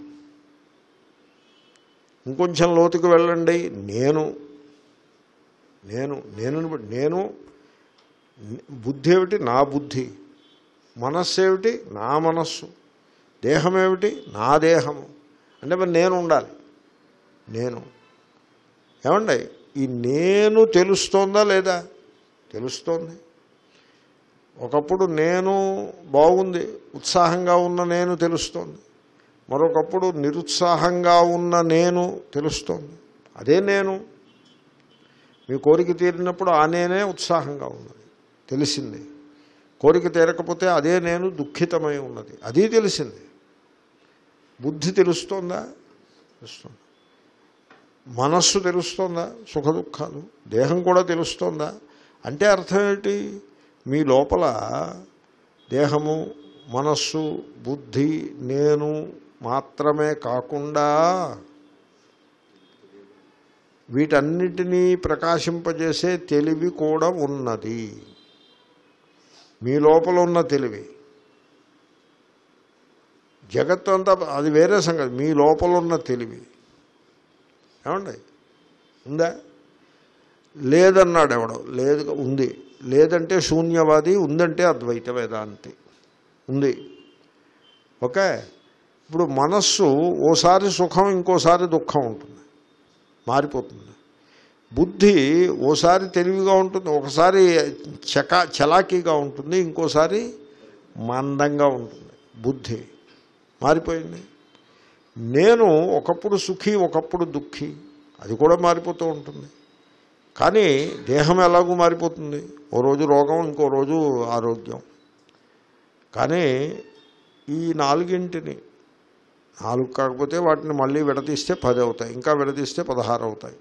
ఇంకొంచెం లోతుకు వెళ్ళండి నేను నేను నేను నేను బుద్ధి ఏమిటి నా బుద్ధి మనస్సు ఏమిటి నా మనస్సు దేహం ఏమిటి నా దేహము అంటే మరి నేను ఉండాలి నేను ఏమండి ఈ నేను తెలుస్తోందా లేదా తెలుస్తోంది ఒకప్పుడు నేను బాగుంది ఉత్సాహంగా ఉన్న నేను తెలుస్తోంది మరొకప్పుడు నిరుత్సాహంగా ఉన్న నేను తెలుస్తోంది అదే నేను మీ కోరిక తీరినప్పుడు ఆ నేనే ఉత్సాహంగా ఉన్నది తెలిసింది కోరిక తీరకపోతే అదే నేను దుఃఖితమై ఉన్నది అది తెలిసింది బుద్ధి తెలుస్తోందా తెలుస్తుంది మనస్సు తెలుస్తోందా సుఖ దుఃఖాలు దేహం కూడా తెలుస్తోందా అంటే అర్థం ఏంటి మీ లోపల దేహము మనస్సు బుద్ధి నేను మాత్రమే కాకుండా వీటన్నిటినీ ప్రకాశింపజేసే తెలివి కూడా ఉన్నది మీ లోపల ఉన్న తెలివి జగత్తు అంతా అది వేరే సంగతి మీ లోపల ఉన్న తెలివి ఏమండి ఉందా లేదన్నాడు ఎవడో లేదు ఉంది లేదంటే శూన్యవాది ఉందంటే అద్వైత వేదాంతి ఉంది ఓకే ఇప్పుడు మనస్సు ఓసారి సుఖం ఇంకోసారి దుఃఖం ఉంటుంది మారిపోతుంది బుద్ధి ఓసారి తెలివిగా ఉంటుంది ఒకసారి చకా చలాకీగా ఉంటుంది ఇంకోసారి మందంగా ఉంటుంది బుద్ధి మారిపోయింది నేను ఒకప్పుడు సుఖి ఒకప్పుడు దుఃఖి అది కూడా మారిపోతూ ఉంటుంది కానీ దేహం ఎలాగూ మారిపోతుంది ఓ రోజు రోగం ఇంకో రోజు ఆరోగ్యం కానీ ఈ నాలుగింటిని నాలుగు కాకపోతే వాటిని మళ్ళీ విడదీస్తే పది అవుతాయి ఇంకా విడదీస్తే పదహారు అవుతాయి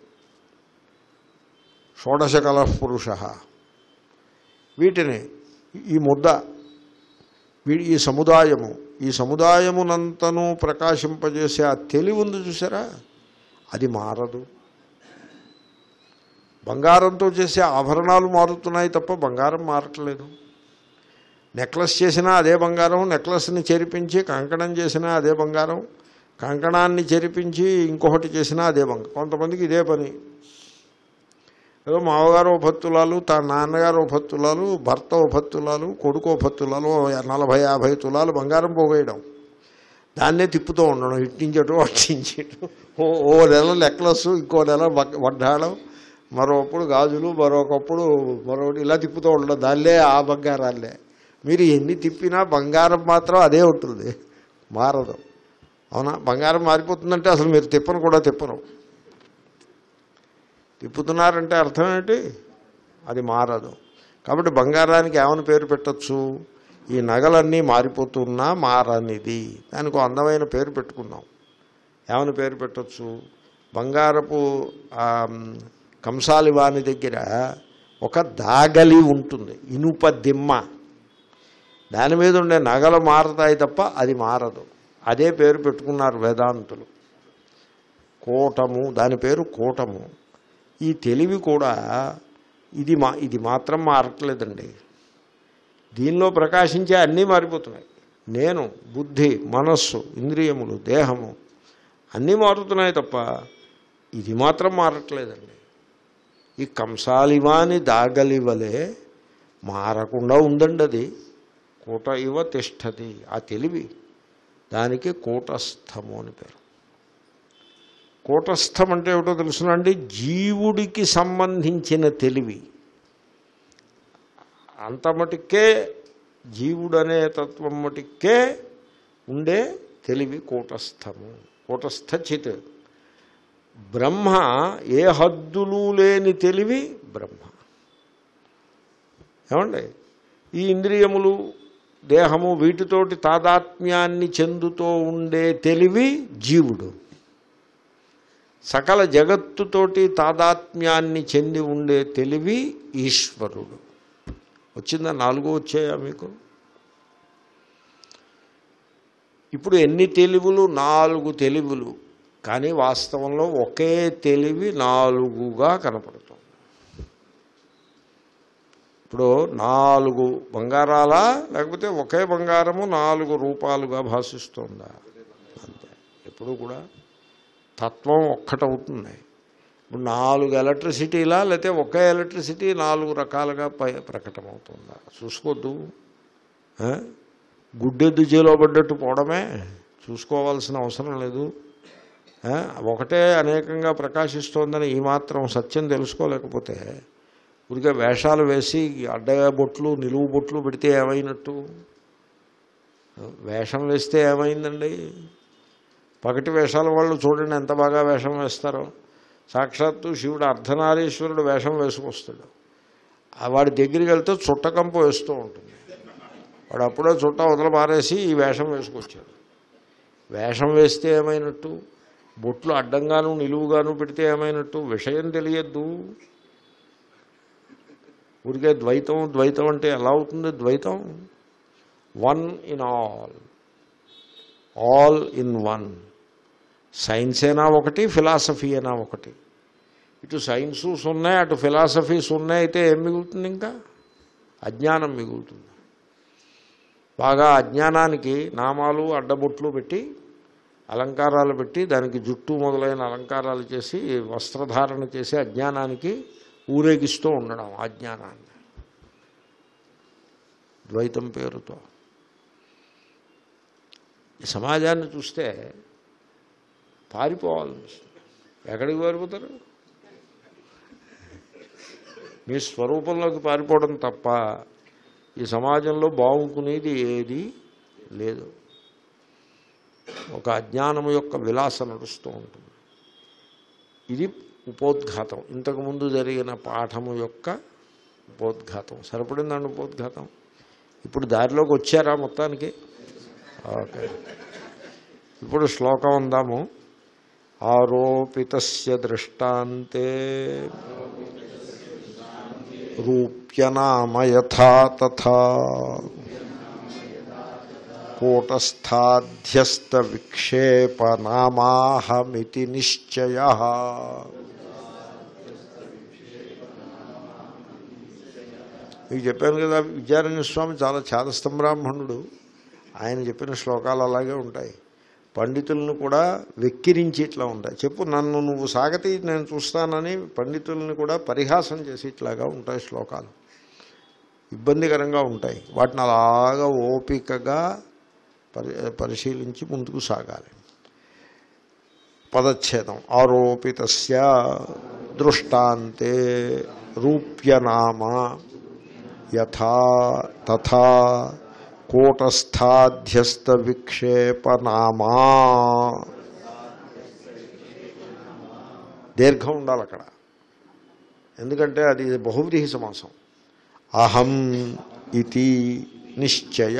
షోడశ కల పురుష వీటిని ఈ ముద్ద వీ ఈ సముదాయము ఈ సముదాయమునంతను ప్రకాశింపజేసే ఆ తెలివి ఉంది చూసారా అది మారదు బంగారంతో చేసే ఆభరణాలు మారుతున్నాయి తప్ప బంగారం మారట్లేదు నెక్లెస్ చేసినా అదే బంగారం నెక్లెస్ని చెరిపించి కంకణం చేసినా అదే బంగారం కంకణాన్ని చెరిపించి ఇంకొకటి చేసినా అదే బంగారం కొంతమందికి ఇదే పని ఏదో మామగారు ఉపత్తులాలు తన నాన్నగారు ఉపత్తులాలు భర్త ఉపత్తులాలు కొడుకు ఉపత్తులాలు ఓ నలభై యాభై తులాలు బంగారం పోగేయడం దాన్నే తిప్పుతూ ఉండడం ఇట్టించటం అట్టించటం ఓ ఓ నెల నెక్లెస్ ఇంకో నెల వడ్- వడ్డాళం మరొకప్పుడు గాజులు మరొకప్పుడు మరొకటి ఇలా తిప్పుతూ ఉండడం దానిలే ఆ బంగారాలే మీరు ఎన్ని తిప్పినా బంగారం మాత్రం అదే ఉంటుంది మారదు అవునా బంగారం మారిపోతుందంటే అసలు మీరు తిప్పను కూడా తిప్పరు తిప్పుతున్నారంటే అర్థం ఏంటి అది మారదు కాబట్టి బంగారానికి ఏమని పేరు పెట్టచ్చు ఈ నగలన్నీ మారిపోతున్నా మారనిది దానికి ఒక అందమైన పేరు పెట్టుకున్నాం ఏమని పేరు పెట్టచ్చు బంగారపు ఆ, కంసాలివాని దగ్గర ఒక దాగలి ఉంటుంది ఇనుప దిమ్మ దాని మీద ఉండే నగలు మారతాయి తప్ప అది మారదు అదే పేరు పెట్టుకున్నారు వేదాంతులు కూటము దాని పేరు కూటము ఈ తెలివి కూడా ఇది మా ఇది మాత్రం మారట్లేదండి దీనిలో ప్రకాశించే అన్నీ మారిపోతున్నాయి నేను బుద్ధి మనస్సు ఇంద్రియములు దేహము అన్నీ మారుతున్నాయి తప్ప ఇది మాత్రం మారట్లేదండి ఈ కంసాలివాని దాగలివలే మారకుండా ఉందండి అది కూట ఇవ తిష్టది ఆ తెలివి దానికి కూటస్థము అని పేరు కూటస్థం అంటే ఏమిటో తెలుసునండి జీవుడికి సంబంధించిన తెలివి అంత మటుకే జీవుడు అనే తత్వం మటుకే ఉండే తెలివి కూటస్థము కూటస్థ చిత్ బ్రహ్మ ఏ హద్దులు లేని తెలివి బ్రహ్మ ఏమండి ఈ ఇంద్రియములు దేహము వీటితోటి తాదాత్మ్యాన్ని చెందుతూ ఉండే తెలివి జీవుడు సకల జగత్తుతోటి తాదాత్మ్యాన్ని చెంది ఉండే తెలివి ఈశ్వరుడు వచ్చిందా నాలుగు వచ్చాయా మీకు ఇప్పుడు ఎన్ని తెలివులు నాలుగు తెలివులు కానీ వాస్తవంలో ఒకే తెలివి నాలుగుగా కనపడుతుంది ఇప్పుడు నాలుగు బంగారాలా లేకపోతే ఒకే బంగారము నాలుగు రూపాలుగా భాషిస్తుందా అంతే ఎప్పుడు కూడా తత్వం ఒక్కటవుతుంది ఇప్పుడు నాలుగు ఎలక్ట్రిసిటీలా లేకపోతే ఒకే ఎలక్ట్రిసిటీ నాలుగు రకాలుగా పై ప్రకటమవుతుందా చూసుకోవద్దు ఆ? గుడ్డెద్దు చేలో పడ్డట్టు పోవడమే చూసుకోవాల్సిన అవసరం లేదు ఆ? ఒకటే అనేకంగా ప్రకాశిస్తోందని ఈ మాత్రం సత్యం తెలుసుకోలేకపోతే ఊరికే వేషాలు వేసి అడ్డ బొట్లు నిలువు బొట్లు పెడితే ఏమైనట్టు వేషం వేస్తే ఏమైందండి పగటి వేషాల వాళ్ళు చూడండి ఎంత బాగా వేషం వేస్తారో సాక్షాత్తు శివుడు అర్ధనారీశ్వరుడు వేషం వేసుకొస్తాడు ఆ వాడి దగ్గరికి వెళ్తే చుట్టకంపు వేస్తూ ఉంటుంది వాడు అప్పుడే చుట్ట వదల పారేసి ఈ వేషం వేసుకొచ్చాడు వేషం వేస్తే ఏమైనట్టు బొట్లు అడ్డంగాను నిలువుగాను పెడితే ఏమైనట్టు విషయం తెలియద్దు ఊరికే ద్వైతం ద్వైతం అంటే ఎలా అవుతుంది ద్వైతం one in all all in one science అయినా ఒకటి ఫిలాసఫీ అయినా ఒకటి ఇటు సైన్సు ఉన్నాయి అటు ఫిలాసఫీస్ ఉన్నాయి అయితే ఏం మిగులుతుంది ఇంకా అజ్ఞానం మిగులుతుంది బాగా అజ్ఞానానికి నామాలు అడ్డబొట్లు పెట్టి అలంకారాలు పెట్టి దానికి జుట్టు మొదలైన అలంకారాలు చేసి వస్త్రధారణ చేసి అజ్ఞానానికి ఊరేగిస్తూ ఉండడం అజ్ఞానాన్ని ద్వైతం పేరుతో ఈ సమాజాన్ని చూస్తే పారిపోవాలనిపిస్తుంది ఎక్కడికి పారిపోతారు మీ స్వరూపంలోకి పారిపోవడం తప్ప ఈ సమాజంలో బాగుకునేది ఏది లేదు ఒక అజ్ఞానము యొక్క విలాస నడుస్తూ ఉంటుంది ఇది ఉపోద్ఘాతం ఇంతకుముందు జరిగిన పాఠము యొక్క ఉపోద్ఘాతం సరిపడిందండి ఉపోద్ఘాతం ఇప్పుడు దారిలోకి వచ్చారా మొత్తానికి ఓకే ఇప్పుడు శ్లోకం ఉందాము ఆరోపిత దృష్టాంతే రూప్యనామ యథా తథా కూటస్థాధ్యస్థ విక్షేపనామాహమితి నిశ్చయ మీకు చెప్పాను కదా విద్యారణ్య స్వామి చాలా ఛాదస్తం బ్రాహ్మణుడు ఆయన చెప్పిన శ్లోకాలు అలాగే ఉంటాయి పండితులను కూడా వెక్కిరించి ఇట్లా ఉంటాయి చెప్పు నన్ను నువ్వు సాగతి నేను చూస్తానని పండితుల్ని కూడా పరిహాసం చేసి ఇట్లాగా ఉంటాయి శ్లోకాలు ఇబ్బందికరంగా ఉంటాయి వాటిని అలాగా ఓపికగా పరి పరిశీలించి ముందుకు సాగాలి పదచ్ఛేదం ఆరోపితస్య దృష్టాంతే రూప్యనామ యథా తథా కూటస్థాధ్యస్థ విక్షేపనామా దీర్ఘం ఉండాలి అక్కడ ఎందుకంటే అది బహువ్రీహి సమాసం అహం ఇది నిశ్చయ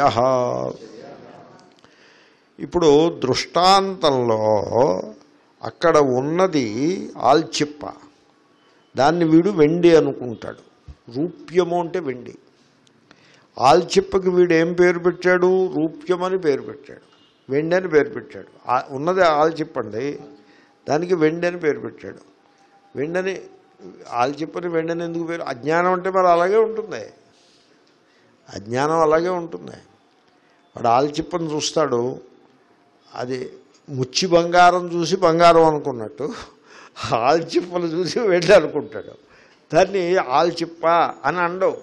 ఇప్పుడు దృష్టాంతంలో అక్కడ ఉన్నది ఆల్చిప్ప దాన్ని వీడు వెండి అనుకుంటాడు రూప్యము అంటే వెండి ఆల్చిప్పకి వీడు ఏం పేరు పెట్టాడు రూప్యమని పేరు పెట్టాడు వెండి అని పేరు పెట్టాడు ఆ- ఉన్నది ఆల్చిప్పండి దానికి వెండి అని పేరు పెట్టాడు వెండని ఆల్చిప్పని వెండని ఎందుకు పేరు అజ్ఞానం అంటే మరి అలాగే ఉంటుంది అజ్ఞానం అలాగే ఉంటుంది వాడు ఆల్చిప్పని చూస్తాడు అది ముచ్చి బంగారం చూసి బంగారం అనుకున్నట్టు ఆల్చిప్పలు చూసి వెండి అనుకుంటాడు దాన్ని ఆల్చిప్ప అని అండవు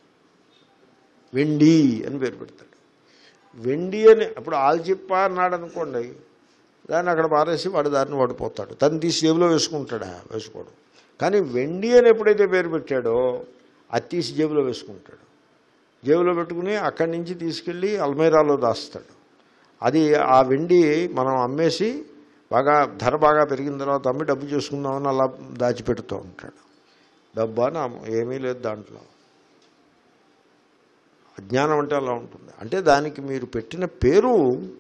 వెండి అని పేరు పెడతాడు వెండి అని అప్పుడు ఆల్చిప్ప అన్నాడు అనుకోండి దాన్ని అక్కడ పారేసి వాడు దాన్ని వాడిపోతాడు తను తీసి జేబులో వేసుకుంటాడా వేసుకోడు కానీ వెండి అని ఎప్పుడైతే పేరు పెట్టాడో అది తీసి జేబులో వేసుకుంటాడు జేబులో పెట్టుకుని అక్కడి నుంచి తీసుకెళ్ళి అల్మైరాలో దాస్తాడు అది ఆ వెండి మనం అమ్మేసి బాగా ధర బాగా పెరిగిన తర్వాత అమ్మి డబ్బు చేసుకుందామని అలా దాచిపెడుతూ ఉంటాడు డబ్బా నా ఏమీ లేదు దాంట్లో అజ్ఞానం అంటే అలా ఉంటుంది అంటే దానికి మీరు పెట్టిన పేరు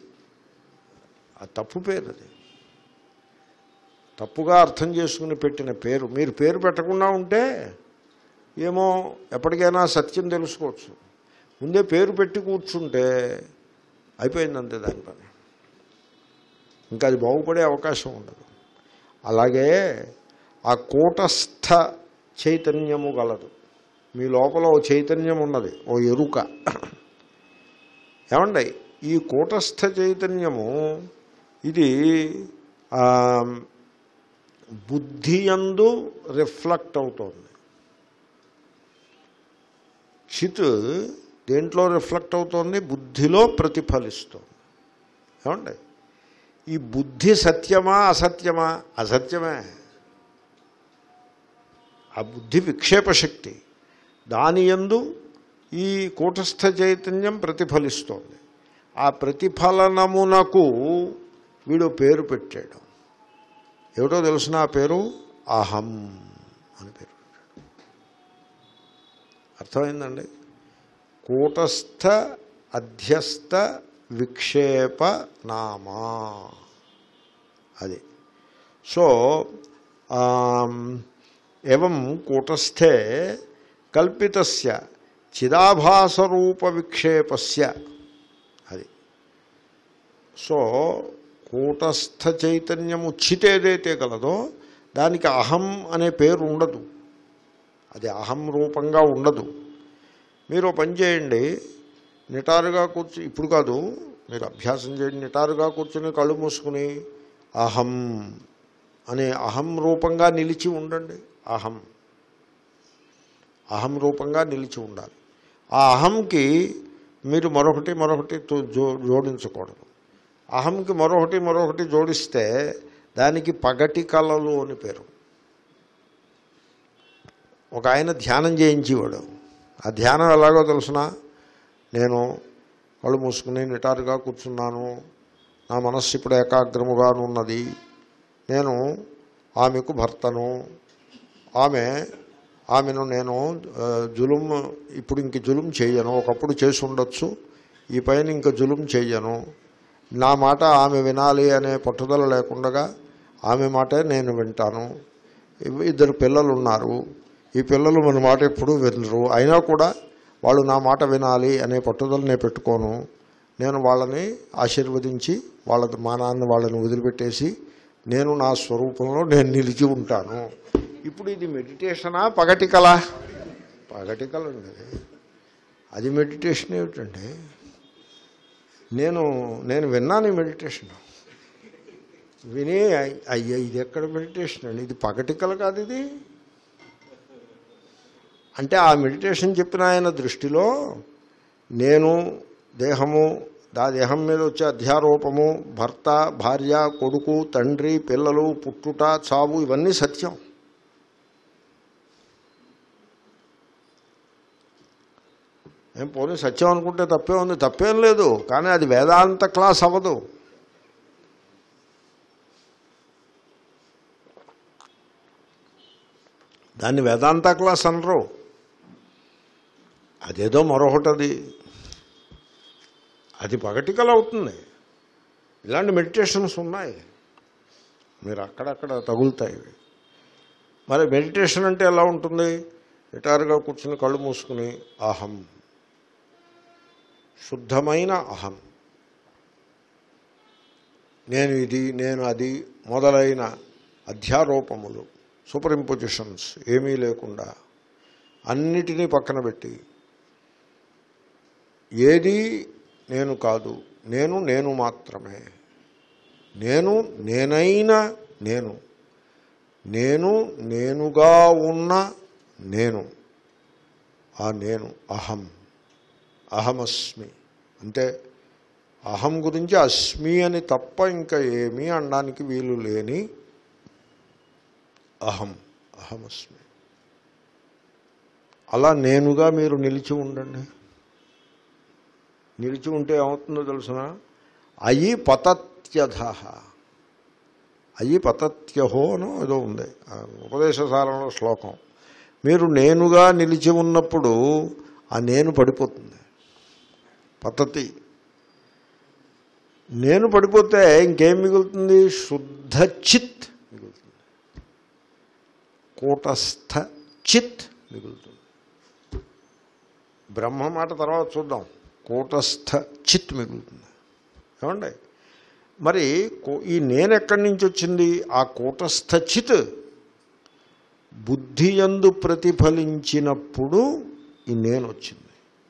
ఆ తప్పు పేరు అది తప్పుగా అర్థం చేసుకుని పెట్టిన పేరు మీరు పేరు పెట్టకుండా ఉంటే ఏమో ఎప్పటికైనా సత్యం తెలుసుకోవచ్చు ముందే పేరు పెట్టి కూర్చుంటే అయిపోయింది అంతే దాని పని ఇంకా అది బాగుపడే అవకాశం ఉండదు అలాగే ఆ కూటస్థ చైతన్యము గలదు మీ లోపల ఓ చైతన్యం ఉన్నది ఓ ఎరుక ఏమండి ఈ కూటస్థ చైతన్యము ఇది ఆ, బుద్ధి యందు రిఫ్లెక్ట్ అవుతోంది చిత్ దేంట్లో రిఫ్లెక్ట్ అవుతోంది బుద్ధిలో ప్రతిఫలిస్తోంది ఏమండి ఈ బుద్ధి సత్యమా అసత్యమా అసత్యమే ఆ బుద్ధి విక్షేప శక్తి దాని యందు ఈ కూటస్థ చైతన్యం ప్రతిఫలిస్తోంది ఆ ప్రతిఫలనమునకు వీడు పేరు పెట్టాడు ఏమిటో తెలిసిన ఆ పేరు అహం అని పేరు పెట్టాడు అర్థమైందండి కూటస్థ అధ్యస్థ విక్షేప నామా అది సో ఏం కూటస్థే కల్పితస్య చిదాభాసరూప విక్షేపస్య అది సో కూటస్థ చైతన్యము చిత్ ఏదైతే గలదో దానికి అహం అనే పేరు ఉండదు అది అహం రూపంగా ఉండదు మీరు ఓ పని చేయండి నిటారుగా కూర్చు ఇప్పుడు కాదు మీరు అభ్యాసం చేయండి నిటారుగా కూర్చుని కళ్ళు మూసుకుని అహం అనే అహం రూపంగా నిలిచి ఉండండి అహం అహం రూపంగా నిలిచి ఉండాలి ఆ అహంకి మీరు మరొకటి మరొకటి తో- జో- జోడించకూడదు అహంకి మరొకటి మరొకటి జోడిస్తే దానికి పగటి కళలు అని పేరు ఒక ఆయన ధ్యానం చేయించేవాడు ఆ ధ్యానం ఎలాగో తెలుసిన నేను కళ్ళు మూసుకుని నిటారుగా కూర్చున్నాను నా మనస్సు ఇప్పుడు ఏకాగ్రముగానున్నది నేను ఆమెకు భర్తను ఆమె ఆమెను నేను ఆ, జులుం ఇప్పుడు ఇంక జులుం చేయను ఒకప్పుడు చేసి ఉండొచ్చు ఈ పైన ఇంక జులుం చేయను నా మాట ఆమె వినాలి అనే పట్టుదల లేకుండా ఆమె మాటే నేను వింటాను ఇవ్- ఇద్దరు పిల్లలు ఉన్నారు ఈ పిల్లలు మన మాట ఎప్పుడూ వినరు అయినా కూడా వాళ్ళు నా మాట వినాలి అనే పట్టుదల నేను పెట్టుకోను నేను వాళ్ళని ఆశీర్వదించి వాళ్ళ మానాన్ని వాళ్ళని వదిలిపెట్టేసి నేను నా స్వరూపంలో నేను నిలిచి ఉంటాను ఇప్పుడు ఇది మెడిటేషనా పగటి కళ పగటి కళ అండి అది. అది మెడిటేషన్ ఏమిటండి నేను నేను విన్నాను ఈ మెడిటేషన్ విని అయ్- అయ్యా ఇది ఎక్కడ మెడిటేషన్ అండి ఇది పగటి కళ కాదు ఇది అంటే ఆ మెడిటేషన్ చెప్పిన ఆయన దృష్టిలో నేను దేహము దా దేహం మీద వచ్చే అధ్యారోపము భర్త భార్య కొడుకు తండ్రి పిల్లలు పుట్టుట చావు ఇవన్నీ సత్యం ఏం పోనీ సత్యం అనుకుంటే తప్పే ఉంది తప్పేం లేదు కానీ అది వేదాంత క్లాస్ అవ్వదు దాన్ని వేదాంత క్లాస్ అనరు అదేదో మరొకటది అది పగటికల అవుతుంది ఇలాంటి మెడిటేషన్స్ ఉన్నాయి మీరు అక్కడక్కడ తగులుతాయి ఇవి. మరి మెడిటేషన్ అంటే ఎలా ఉంటుంది రిటైర్గా కూర్చుని కళ్ళు మూసుకుని అహం శుద్ధమైన అహం నేను ఇది నేను అది మొదలైన అధ్యారోపములు సూపర్ ఇంపోజిషన్స్ ఏమీ లేకుండా అన్నిటినీ పక్కన పెట్టి ఏది నేను కాదు నేను నేను మాత్రమే నేను నేనైన నేను నేను నేనుగా ఉన్న నేను ఆ నేను అహం అహమస్మి అంటే అహం గురించి అస్మి అని తప్ప ఇంకా ఏమీ అనడానికి వీలు లేని అహం అహమస్మి అలా నేనుగా మీరు నిలిచి ఉండండి నిలిచి ఉంటే ఏమవుతుందో తెలుసిన అయి పతత్యధ అయి పతత్యహో అనో ఏదో ఉంది ఆ ఉపదేశసారంలో శ్లోకం మీరు నేనుగా నిలిచి ఉన్నప్పుడు ఆ నేను పడిపోతుంది పద్ధతి నేను పడిపోతే ఇంకేం మిగులుతుంది శుద్ధ చిత్ మిగులుతుంది కూటస్థ చిత్ మిగులుతుంది బ్రహ్మ మాట తర్వాత చూద్దాం కూటస్థ చిత్ మిగులుతుంది ఏమండి మరి కూ- ఈ నేను ఎక్కడి నుంచి వచ్చింది ఆ కూటస్థ చిత్ బుద్ధి యందు ప్రతిఫలించినప్పుడు ఈ నేను వచ్చింది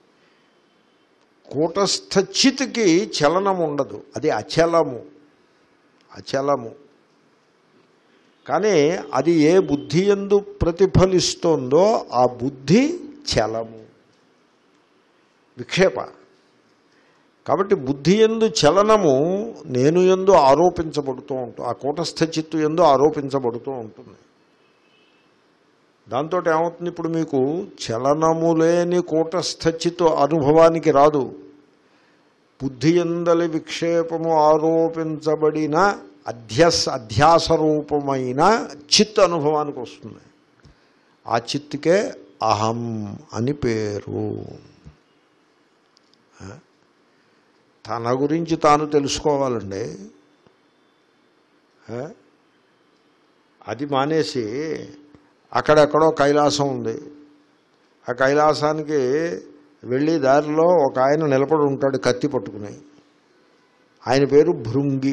కూటస్థ చిత్కి చలనం ఉండదు అది అచలము అచలము కానీ అది ఏ బుద్ధి ఎందు ప్రతిఫలిస్తోందో ఆ బుద్ధి చలము విక్షేప కాబట్టి బుద్ధి ఎందు చలనము నేను ఎందు ఆరోపించబడుతూ ఉంటుంది ఆ కూటస్థ చిత్తు ఎందు ఆరోపించబడుతూ ఉంటుంది దాంతో ఏమవుతుంది ఇప్పుడు మీకు చలనము లేని కూటస్థ చిత్తు అనుభవానికి రాదు బుద్ధి ఎందలి విక్షేపము ఆరోపించబడిన అధ్యస్ అధ్యాస రూపమైన చిత్ అనుభవానికి వస్తుంది ఆ చిత్తుకే అహం అని పేరు తన గురించి తాను తెలుసుకోవాలండి ఆ? అది మానేసి అక్కడెక్కడో కైలాసం ఉంది ఆ కైలాసానికి వెళ్ళి దారిలో ఒక ఆయన నిలబడి ఉంటాడు కత్తి పట్టుకుని ఆయన పేరు భృంగి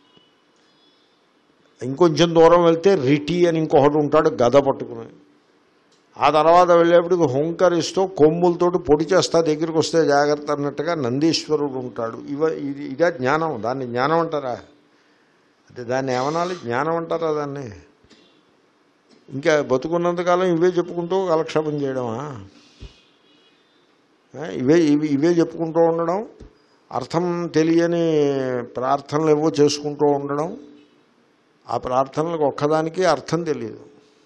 ఇంకొంచెం దూరం వెళ్తే రిటి అని ఇంకొకటి ఉంటాడు గద పట్టుకుని ఆ తర్వాత వెళ్ళేప్పటికి హుంకరిస్తూ కొమ్ములతోటి పొడి చేస్తా దగ్గరికి వస్తే జాగ్రత్త అన్నట్టుగా నందీశ్వరుడు ఉంటాడు ఇవ ఇది ఇదే జ్ఞానం దాన్ని జ్ఞానం అంటారా అంటే దాన్ని ఏమనాలి జ్ఞానం అంటారా దాన్ని ఇంకా బతుకున్నంతకాలం ఇవే చెప్పుకుంటూ కాలక్షేపం చేయడమా ఆ, ఇవే ఇవి ఇవే చెప్పుకుంటూ ఉండడం అర్థం తెలియని ప్రార్థనలు ఏవో చేసుకుంటూ ఉండడం ఆ ప్రార్థనలకు ఒక్కదానికి అర్థం తెలియదు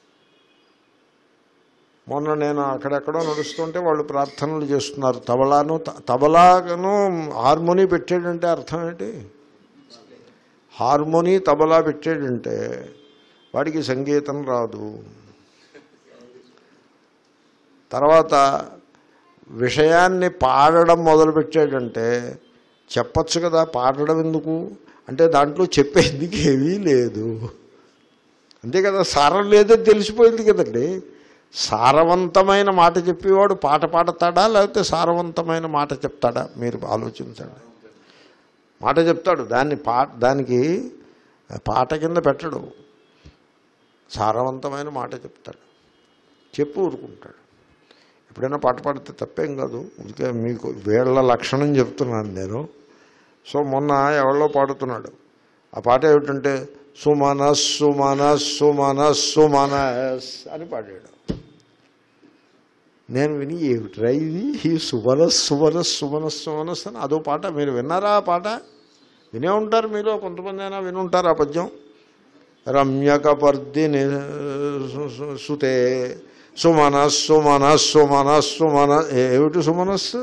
మొన్న నేను అక్కడెక్కడో నడుస్తుంటే వాళ్ళు ప్రార్థనలు చేస్తున్నారు తబలాను త- తబలాను హార్మోనీ పెట్టాడంటే అర్థం ఏంటి హార్మోనీ తబలా పెట్టాడంటే వాడికి సంగీతం రాదు తర్వాత విషయాన్ని పాడడం మొదలుపెట్టాడంటే చెప్పచ్చు కదా పాడడం ఎందుకు అంటే దాంట్లో చెప్పేందుకు ఏమీ లేదు అంతే కదా సారం లేదని తెలిసిపోయింది కదండి సారవంతమైన మాట చెప్పేవాడు పాట పాడతాడా లేకపోతే సారవంతమైన మాట చెప్తాడా మీరు ఆలోచించండి మాట చెప్తాడు దాన్ని పా దానికి పాట కింద పెట్టడు సారవంతమైన మాట చెప్తాడు చెప్పు ఊరుకుంటాడు ఎప్పుడైనా పాట పాడితే తప్పేం కాదు అందుకే మీకు వీళ్ళ లక్షణం చెప్తున్నాను నేను సో మొన్న ఎవరిలో పాడుతున్నాడు ఆ పాట ఏమిటంటే సుమనస్ సుమనస్ సుమనస్ సుమనస్ అని పాడాడు నేను విని ఏమిట్రా ఇది ఈ సుమనస్ సుమనస్ సుమనస్ సుమనస్ అని అదో పాట మీరు విన్నారా ఆ పాట వినే ఉంటారు మీలో కొంతమంది అయినా విని ఉంటారు ఆ పద్యం రమ్యకపర్దిని సుతే సుమనస్ సుమనస్ సుమనస్ సుమన ఏమిటి సుమనస్సు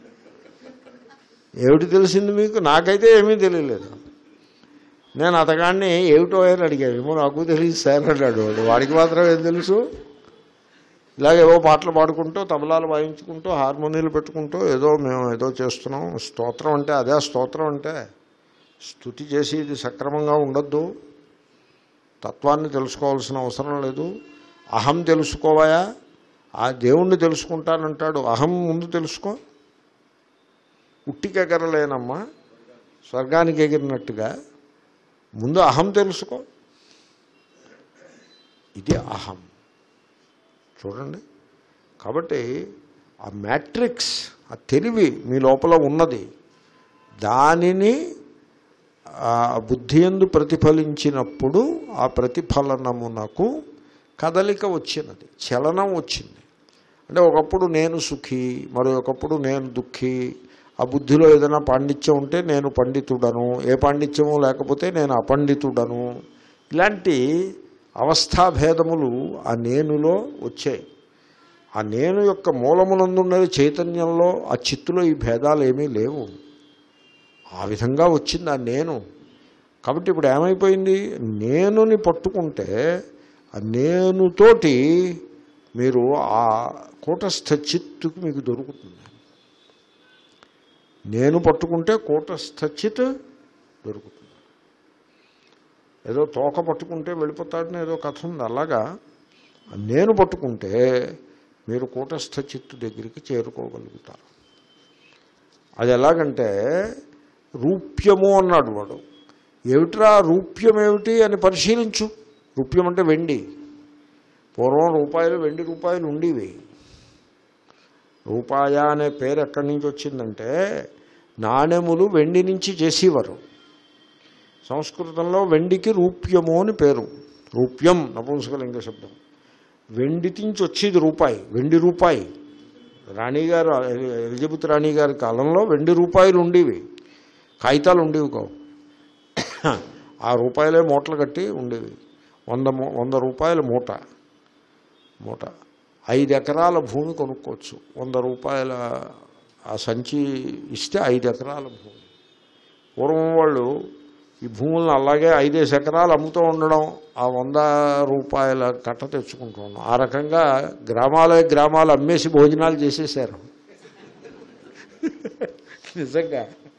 ఏమిటి తెలిసింది మీకు నాకైతే ఏమీ తెలియలేదు నేను అతగాడిని ఏమిటో అని అడిగాను ఏమో నాకు తెలియదు సార్ అన్నాడు వాడు వాడికి మాత్రం ఏం తెలుసు ఇలాగేవో పాటలు పాడుకుంటూ తబలాలు వాయించుకుంటూ హార్మోనియలు పెట్టుకుంటూ ఏదో మేము ఏదో చేస్తున్నాం స్తోత్రం అంటే అదే స్తోత్రం అంటే స్థుతి చేసి ఇది సక్రమంగా ఉండొద్దు తత్వాన్ని తెలుసుకోవాల్సిన అవసరం లేదు అహం తెలుసుకోవాయా ఆ దేవుణ్ణి తెలుసుకుంటానంటాడు అహం ముందు తెలుసుకో ఉట్టికి ఎగరలేనమ్మా స్వర్గానికి ఎగిరినట్టుగా ముందు అహం తెలుసుకో ఇది అహం చూడండి కాబట్టి ఆ మ్యాట్రిక్స్ ఆ తెలివి మీ లోపల ఉన్నది దానిని ఆ బుద్ధి ఎందు ప్రతిఫలించినప్పుడు ఆ ప్రతిఫలనమునకు కదలిక వచ్చినది చలనం వచ్చింది అంటే ఒకప్పుడు నేను సుఖి మరి ఒకప్పుడు నేను దుఃఖి ఆ బుద్ధిలో ఏదైనా పాండిత్యం ఉంటే నేను పండితుడను ఏ పాండిత్యము లేకపోతే నేను అపండితుడను ఇలాంటి అవస్థాభేదములు ఆ నేనులో వచ్చాయి ఆ నేను యొక్క మూలమునందున్నది చైతన్యంలో ఆ చిత్తులో ఈ భేదాలు ఏమీ లేవు ఆ విధంగా వచ్చింది ఆ నేను కాబట్టి ఇప్పుడు ఏమైపోయింది నేనుని పట్టుకుంటే ఆ నేనుతోటి మీరు ఆ కూటస్థ చిత్తుకు మీకు దొరుకుతుంది నేను పట్టుకుంటే కూటస్థ చిత్ దొరుకుతుంది ఏదో తోక పట్టుకుంటే వెళ్ళిపోతాడని ఏదో కథ ఉంది అలాగా నేను పట్టుకుంటే మీరు కూటస్థ చిత్తు దగ్గరికి చేరుకోగలుగుతారు అది ఎలాగంటే రూప్యము అన్నాడు వాడు ఏమిట్రా రూప్యం ఏమిటి అని పరిశీలించు రూప్యం అంటే వెండి పూర్వం రూపాయలు వెండి రూపాయలు ఉండేవి రూపాయ అనే పేరు ఎక్కడి నుంచి వచ్చిందంటే నాణెములు వెండి నుంచి చేసేవారు సంస్కృతంలో వెండికి రూప్యము అని పేరు రూప్యం నపుంసకలింగ శబ్దం వెండి నుంచి వచ్చేది రూపాయి వెండి రూపాయి రాణిగారు ఎలిజబెత్ రాణి గారి కాలంలో వెండి రూపాయలు ఉండేవి కాగితాలు ఉండేవి కావు ఆ రూపాయలే మూటలు కట్టి ఉండేవి వంద మూ- వంద రూపాయల మూట మూట ఐదు ఎకరాల భూమి కొనుక్కోవచ్చు వంద రూపాయల ఆ సంచి ఇస్తే ఐదు ఎకరాల భూమి పూర్వం వాళ్ళు ఈ భూములను అలాగే ఐదేసి ఎకరాలు అమ్ముతూ ఉండడం ఆ వంద రూపాయల కట్ట తెచ్చుకుంటూ ఉన్నాం ఆ రకంగా గ్రామాలే గ్రామాలు అమ్మేసి భోజనాలు చేసేసారు నిజంగా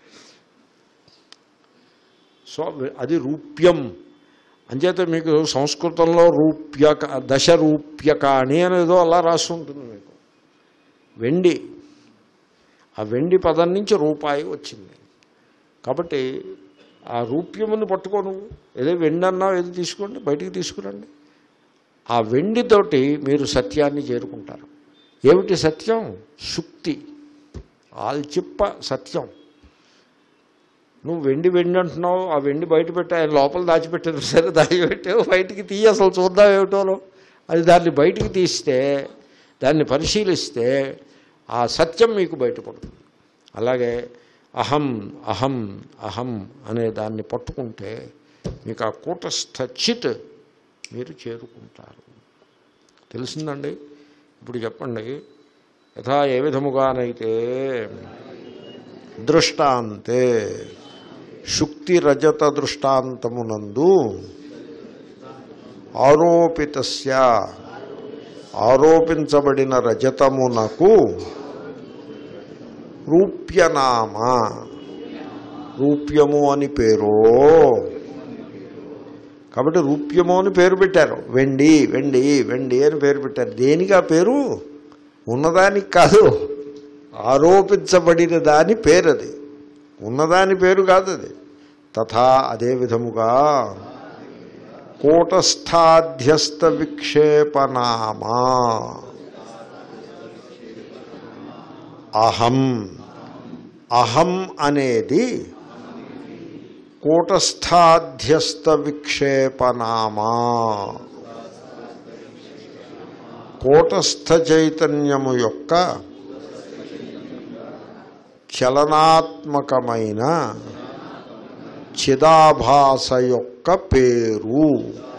సో అది రూప్యం అంచేత మీకు సంస్కృతంలో రూప్యక దశ రూప్యకాణి అనేదో అలా రాసి ఉంటుంది మీకు వెండి ఆ వెండి పదం నుంచి రూపాయి వచ్చింది కాబట్టి ఆ రూప్యమును పట్టుకో నువ్వు ఏదో వెండి అన్నావు ఏదో తీసుకోండి బయటికి తీసుకురండి ఆ వెండితోటి మీరు సత్యాన్ని చేరుకుంటారు ఏమిటి సత్యం శుక్తి ఆల్చిప్ప సత్యం నువ్వు వెండి వెండి అంటున్నావు ఆ వెండి బయట పెట్టి ఆయన లోపల దాచిపెట్టారు సరే దాచిపెట్టావు బయటికి తీయి అసలు చూద్దాం ఏమిటోలో అది దాన్ని బయటికి తీస్తే దాన్ని పరిశీలిస్తే ఆ సత్యం మీకు బయటపడుతుంది అలాగే అహం అహం అహం అనే దాన్ని పట్టుకుంటే మీకు ఆ కూటస్థ చిత్ మీరు చేరుకుంటారు తెలిసిందండి ఇప్పుడు చెప్పండి యథా ఏ విధముగానైతే దృష్టాంతే శుక్తి రజత దృష్టాంతమునందు ఆరోపితస్య ఆరోపించబడిన రజతమునకు రూప్యనామ రూప్యము అని పేరు కాబట్టి రూప్యము అని పేరు పెట్టారు వెండి వెండి వెండి అని పేరు పెట్టారు దేనికి ఆ పేరు ఉన్నదానికి కాదు ఆరోపించబడిన దాని పేరు అది ఉన్నదాని పేరు కాదు అది తథా అదే విధముగా కూటస్థాధ్యస్థ విక్షేపనామా అహం అహం అనేది కూటస్థాధ్యస్థ విక్షేపనామా కూటస్థ చైతన్యము యొక్క చలనాత్మకమైన చిదాభాస యొక్క పేరు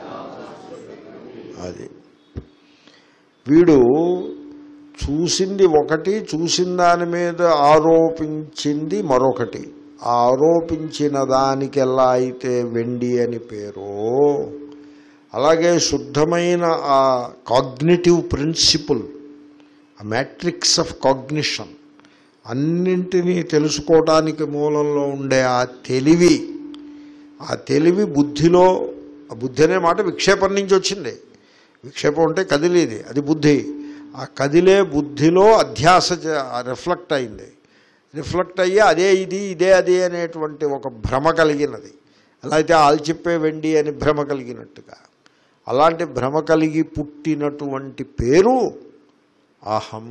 అది వీడు చూసింది ఒకటి చూసిన దాని మీద ఆరోపించింది మరొకటి ఆ ఆరోపించిన దానికి ఎలా అయితే వెండి అని పేరో అలాగే శుద్ధమైన ఆ కాగ్నిటివ్ ప్రిన్సిపుల్ ఆ మ్యాట్రిక్స్ ఆఫ్ కాగ్నిషన్ అన్నింటినీ తెలుసుకోవడానికి మూలంలో ఉండే ఆ తెలివి ఆ తెలివి బుద్ధిలో ఆ బుద్ధి అనే మాట విక్షేపం నుంచి వచ్చింది విక్షేపం అంటే కదిలేది అది బుద్ధి ఆ కదిలే బుద్ధిలో అధ్యాస రిఫ్లెక్ట్ అయింది రిఫ్లెక్ట్ అయ్యి అదే ఇది ఇదే అది అనేటువంటి ఒక భ్రమ కలిగినది అలా అయితే ఆల్చిప్పే వెండి అని భ్రమ కలిగినట్టుగా అలాంటి భ్రమ కలిగి పుట్టినటువంటి పేరు అహం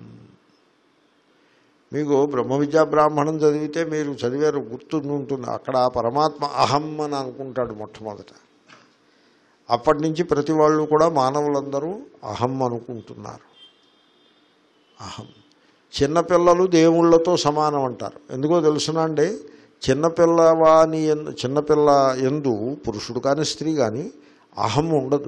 మీకు బ్రహ్మ విద్యా బ్రాహ్మణం చదివితే మీరు చదివారు గుర్తుండి ఉంటుంది అక్కడ ఆ పరమాత్మ అహం అని అనుకుంటాడు మొట్టమొదట అప్పటి నుంచి ప్రతి వాళ్ళు కూడా మానవులందరూ అహం అనుకుంటున్నారు అహం చిన్నపిల్లలు దేవుళ్ళతో సమానం అంటారు ఎందుకో తెలుసునా అండి చిన్నపిల్లవాని ఎందు చిన్నపిల్ల ఎందు పురుషుడు కానీ స్త్రీ కానీ అహం ఉండదు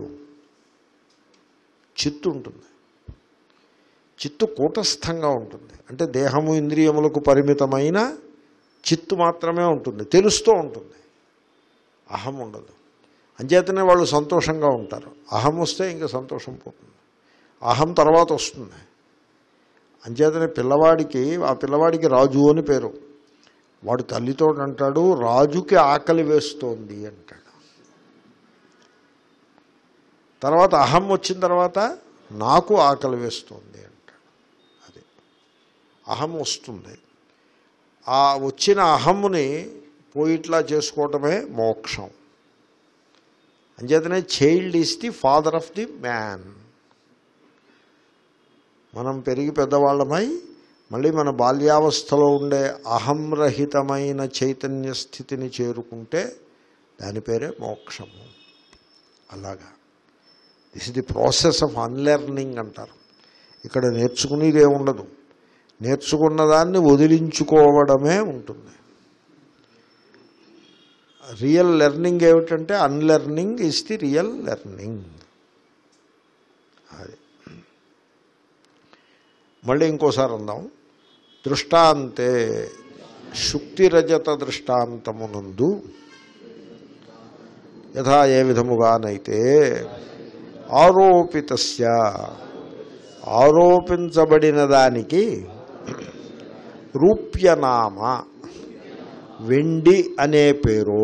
చిత్తు ఉంటుంది చిత్తు కూటస్థంగా ఉంటుంది అంటే దేహము ఇంద్రియములకు పరిమితమైన చిత్తు మాత్రమే ఉంటుంది తెలుస్తూ ఉంటుంది అహం ఉండదు అంచేతనే వాళ్ళు సంతోషంగా ఉంటారు అహం వస్తే ఇంకా సంతోషం పోతుంది అహం తర్వాత వస్తుంది అంచేతనే పిల్లవాడికి ఆ పిల్లవాడికి రాజు అని పేరు వాడు తల్లితో అంటాడు రాజుకి ఆకలి వేస్తోంది అంటాడు తర్వాత అహం వచ్చిన తర్వాత నాకు ఆకలి వేస్తోంది అంటాడు అది అహం వస్తుంది ఆ వచ్చిన అహమ్ముని పోయిట్లా చేసుకోవటమే మోక్షం అంచేతనే child is the father of the man మనం పెరిగి పెద్దవాళ్ళమై మళ్ళీ మన బాల్యావస్థలో ఉండే అహంరహితమైన చైతన్య స్థితిని చేరుకుంటే దాని పేరే మోక్షము అలాగా this is the process of unlearning అంటారు ఇక్కడ నేర్చుకునేది ఏముండదు నేర్చుకున్న దాన్ని వదిలించుకోవడమే ఉంటుంది రియల్ లెర్నింగ్ ఏమిటంటే unlearning is the real learning అది మళ్ళీ ఇంకోసారి అందాం దృష్టాంతే శుక్తిరజత దృష్టాంతమునందు యథా ఏ విధముగానైతే ఆరోపితస్య ఆరోపించబడిన దానికి రూప్యనామ వెండి అనే పేరు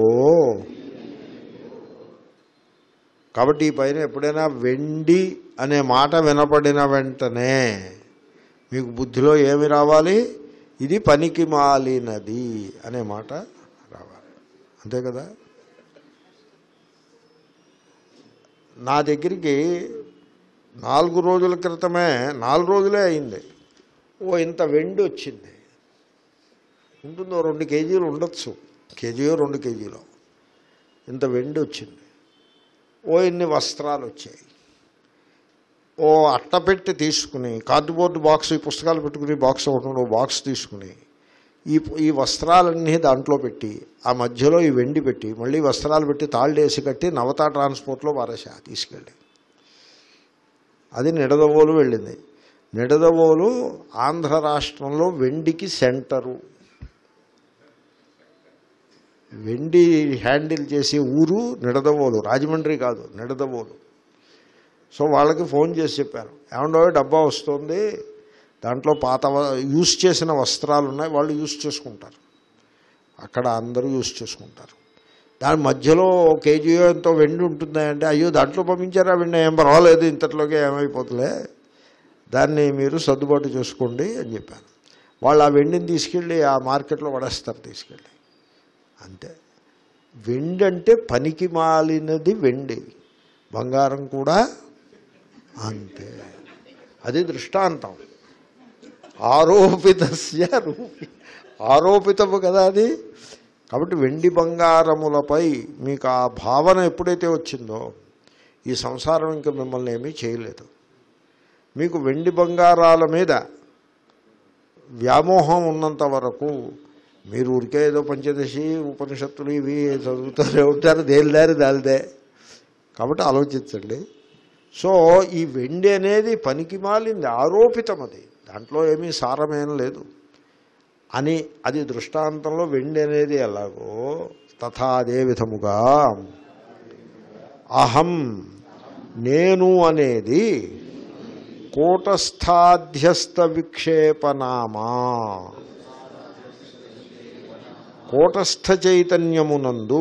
కాబట్టి ఈ పైన ఎప్పుడైనా వెండి అనే మాట వినపడిన వెంటనే మీకు బుద్ధిలో ఏమి రావాలి ఇది పనికి మాలినది అనే మాట రావాలి అంతే కదా నా దగ్గరికి నాలుగు రోజుల క్రితమే నాలుగు రోజులే అయింది ఓ ఇంత వెండి వచ్చింది ఉంటుందో రెండు కేజీలు ఉండొచ్చు కేజీయో రెండు కేజీలో ఇంత వెండి వచ్చింది ఓ ఇన్ని వస్త్రాలు వచ్చాయి ఓ అట్టపెట్టి తీసుకుని కార్డుబోర్డు బాక్స్ ఈ పుస్తకాలు పెట్టుకుని బాక్స్ ఒకటి ఓ బాక్స్ తీసుకుని ఈ ఈ వస్త్రాలన్నీ దాంట్లో పెట్టి ఆ మధ్యలో ఈ వెండి పెట్టి మళ్ళీ వస్త్రాలు పెట్టి తాళ్ళేసి కట్టి నవతా ట్రాన్స్పోర్ట్లో పారేసా తీసుకెళ్ళి అది నిడదవోలు వెళ్ళింది నిడదవోలు ఆంధ్ర రాష్ట్రంలో వెండికి సెంటరు వెండి హ్యాండిల్ చేసే ఊరు నిడదవోలు రాజమండ్రి కాదు నిడదవోలు సో వాళ్ళకి ఫోన్ చేసి చెప్పారు ఏమండో డబ్బా వస్తుంది దాంట్లో పాత వ- యూస్ చేసిన వస్త్రాలు ఉన్నాయి వాళ్ళు యూస్ చేసుకుంటారు అక్కడ అందరూ యూస్ చేసుకుంటారు దాని మధ్యలో ఓ కేజీయో ఎంతో వెండి ఉంటుందా అంటే అయ్యో దాంట్లో పంపించారా వెండి ఏం పర్వాలేదు ఇంతట్లోకే ఏమైపోతులే దాన్ని మీరు సర్దుబాటు చేసుకోండి అని చెప్పాను వాళ్ళు ఆ వెండిని తీసుకెళ్ళి ఆ మార్కెట్లో పడేస్తారు తీసుకెళ్ళి అంతే వెండి అంటే పనికి మాలినది వెండి బంగారం కూడా అంతే అది దృష్టాంతం ఆరోపితస్య రూపి ఆరోపితము కదా అది కాబట్టి వెండి బంగారములపై మీకు ఆ భావన ఎప్పుడైతే వచ్చిందో ఈ సంసారం ఇంకా మిమ్మల్ని ఏమీ చేయలేదు మీకు వెండి బంగారాల మీద వ్యామోహం ఉన్నంత వరకు మీరు ఊరికే ఏదో పంచదశి ఉపనిషత్తులు ఇవి చదువుతూనే ఉంటారు దేనిదారి దాల్దే కాబట్టి ఆలోచించండి సో ఈ వెండి అనేది పనికి మాలింది ఆరోపితం అది దాంట్లో ఏమీ సారమేం లేదు అని అది దృష్టాంతంలో వెండి అనేది ఎలాగో తథా అదే విధముగా అహం నేను అనేది కూటస్థాధ్యస్థ విక్షేపనామా కూటస్థ చైతన్యమునందు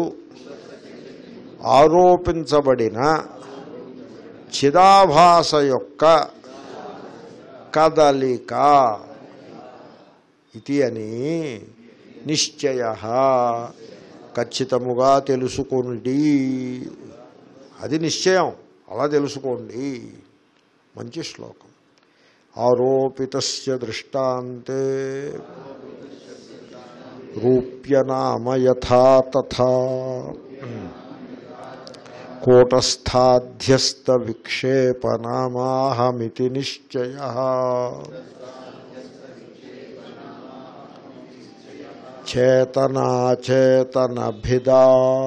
ఆరోపించబడిన చిదాభాస యొక్క కదలిక ఇది అని నిశ్చయ ఖచ్చితముగా తెలుసుకొనిడి అది నిశ్చయం అలా తెలుసుకోండి మంచి శ్లోకం ఆరోపితస్య దృష్టాంతే రూప్యనామ యథా తథా కూటస్థాధ్యస్థ విక్షేపనామాహమితి నిశ్చయ చేతనాచేతనభిదా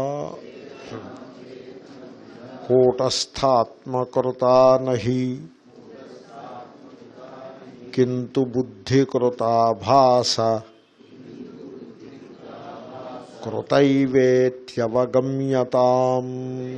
కూటస్థాత్మకృతా నహి కింటు బుద్ధికృతా భాస కృతైవేత్యవగమ్యతాం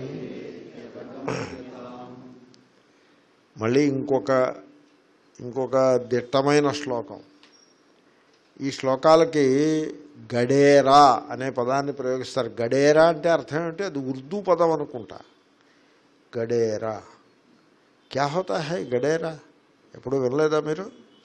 మళ్ళీ ఇంకొక ఇంకొక దిట్టమైన శ్లోకం ఈ శ్లోకాలకి గడేరా అనే పదాన్ని ప్రయోగిస్తారు గడేరా అంటే అర్థం ఏంటి అది ఉర్దూ పదం అనుకుంటా గడేరా క్యా హోతా హై గడేరా ఎప్పుడు వినలేదా మీరు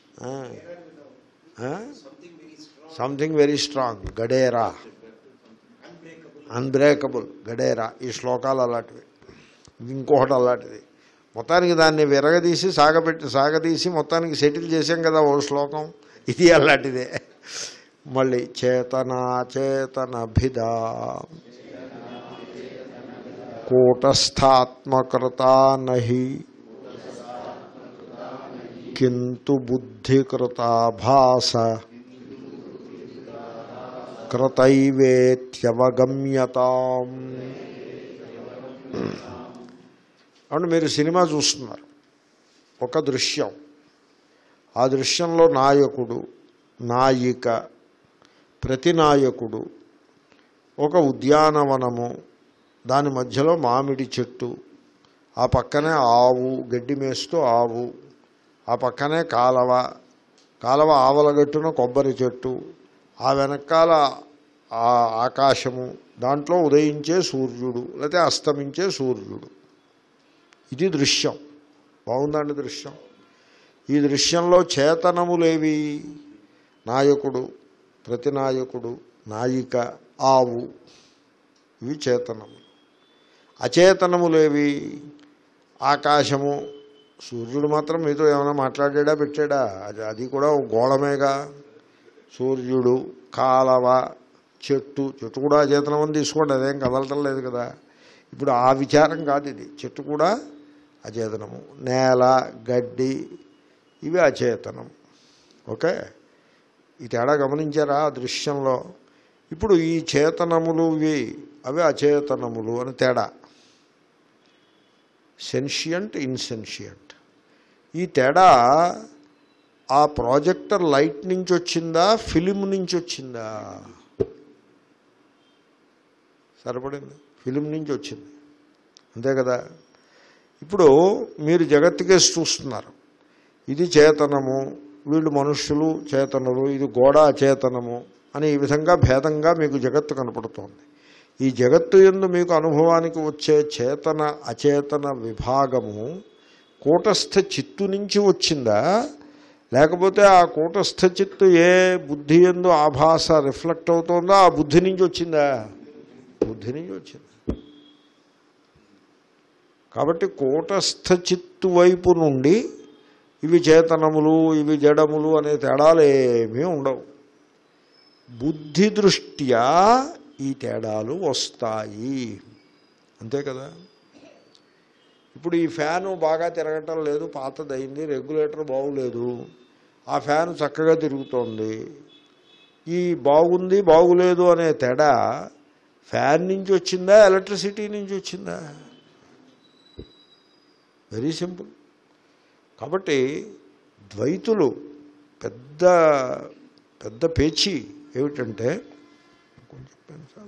సంథింగ్ వెరీ స్ట్రాంగ్ గడేరా అన్బ్రేకబుల్ గడేరా ఈ శ్లోకాలు అలాంటివి ఇంకొకటి అలాంటిది మొత్తానికి దాన్ని విరగదీసి సాగపెట్టి సాగదీసి మొత్తానికి సెటిల్ చేసాం కదా ఓ శ్లోకం ఇది అలాంటిదే మళ్ళీ చేతన చేతనభిదా కూటస్థాత్మకృత నహి కింటు బుద్ధికృత భాస కృతైవేత్యవగమ్యతాం అవును మీరు సినిమా చూస్తున్నారు ఒక దృశ్యం ఆ దృశ్యంలో నాయకుడు నాయిక ప్రతినాయకుడు ఒక ఉద్యానవనము దాని మధ్యలో మామిడి చెట్టు ఆ పక్కనే ఆవు గడ్డి మేస్తూ ఆవు ఆ పక్కనే కాలవ కాలవ ఆవలగట్టున కొబ్బరి చెట్టు ఆ వెనకాల ఆ ఆకాశము దాంట్లో ఉదయించే సూర్యుడు లేకపోతే అస్తమించే సూర్యుడు ఇది దృశ్యం బాగుందండి దృశ్యం ఈ దృశ్యంలో చేతనములేవి నాయకుడు ప్రతినాయకుడు నాయిక ఆవు ఇవి చేతనము అచేతనములేవి ఆకాశము సూర్యుడు మాత్రం మీతో ఏమైనా మాట్లాడాడా పెట్టాడా అది అది కూడా ఒక గోళమేగా సూర్యుడు కాలవ చెట్టు చెట్టు కూడా అచేతనం అని తీసుకోండి అదేం కదలటం లేదు కదా ఇప్పుడు ఆ విచారం కాదు ఇది చెట్టు కూడా అచేతనము నేల గడ్డి ఇవి అచేతనం ఓకే ఈ తేడా గమనించారా ఆ దృశ్యంలో ఇప్పుడు ఈ చేతనములు ఇవి అవి అచేతనములు అని తేడా సెన్షియంట్ ఇన్సెన్షియంట్ ఈ తేడా ఆ ప్రాజెక్టర్ లైట్ నుంచి వచ్చిందా ఫిలిం నుంచి వచ్చిందా సరిపడింది ఫిలిం నుంచి వచ్చింది అంతే కదా ఇప్పుడు మీరు జగత్తుకేసి చూస్తున్నారు ఇది చేతనము వీళ్ళు మనుష్యులు చేతనులు ఇది గోడ అచేతనము అని ఈ విధంగా భేదంగా మీకు జగత్తు కనపడుతోంది ఈ జగత్తు ఎందు మీకు అనుభవానికి వచ్చే చేతన అచేతన విభాగము కూటస్థ చిత్తు నుంచి వచ్చిందా లేకపోతే ఆ కూటస్థ చిత్తు ఏ బుద్ధి ఎందు ఆభాస రిఫ్లెక్ట్ అవుతుందో ఆ బుద్ధి నుంచి వచ్చిందా బుద్ధి నుంచి వచ్చింది కాబట్టి కూటస్థ చిత్తు వైపు నుండి ఇవి చేతనములు ఇవి జడములు అనే తేడాలు ఏమీ ఉండవు బుద్ధి దృష్ట్యా ఈ తేడాలు వస్తాయి అంతే కదా ఇప్పుడు ఈ ఫ్యాను బాగా తిరగటం లేదు పాతదైంది రెగ్యులేటర్ బాగులేదు ఆ ఫ్యాన్ చక్కగా తిరుగుతోంది ఈ బాగుంది బాగులేదు అనే తేడా ఫ్యాన్ నుంచి వచ్చిందా ఎలక్ట్రిసిటీ నుంచి వచ్చిందా వెరీ సింపుల్ కాబట్టి ద్వైతులు పెద్ద పెద్ద పేచీ ఏమిటంటే కొంచెం పెంచాలి.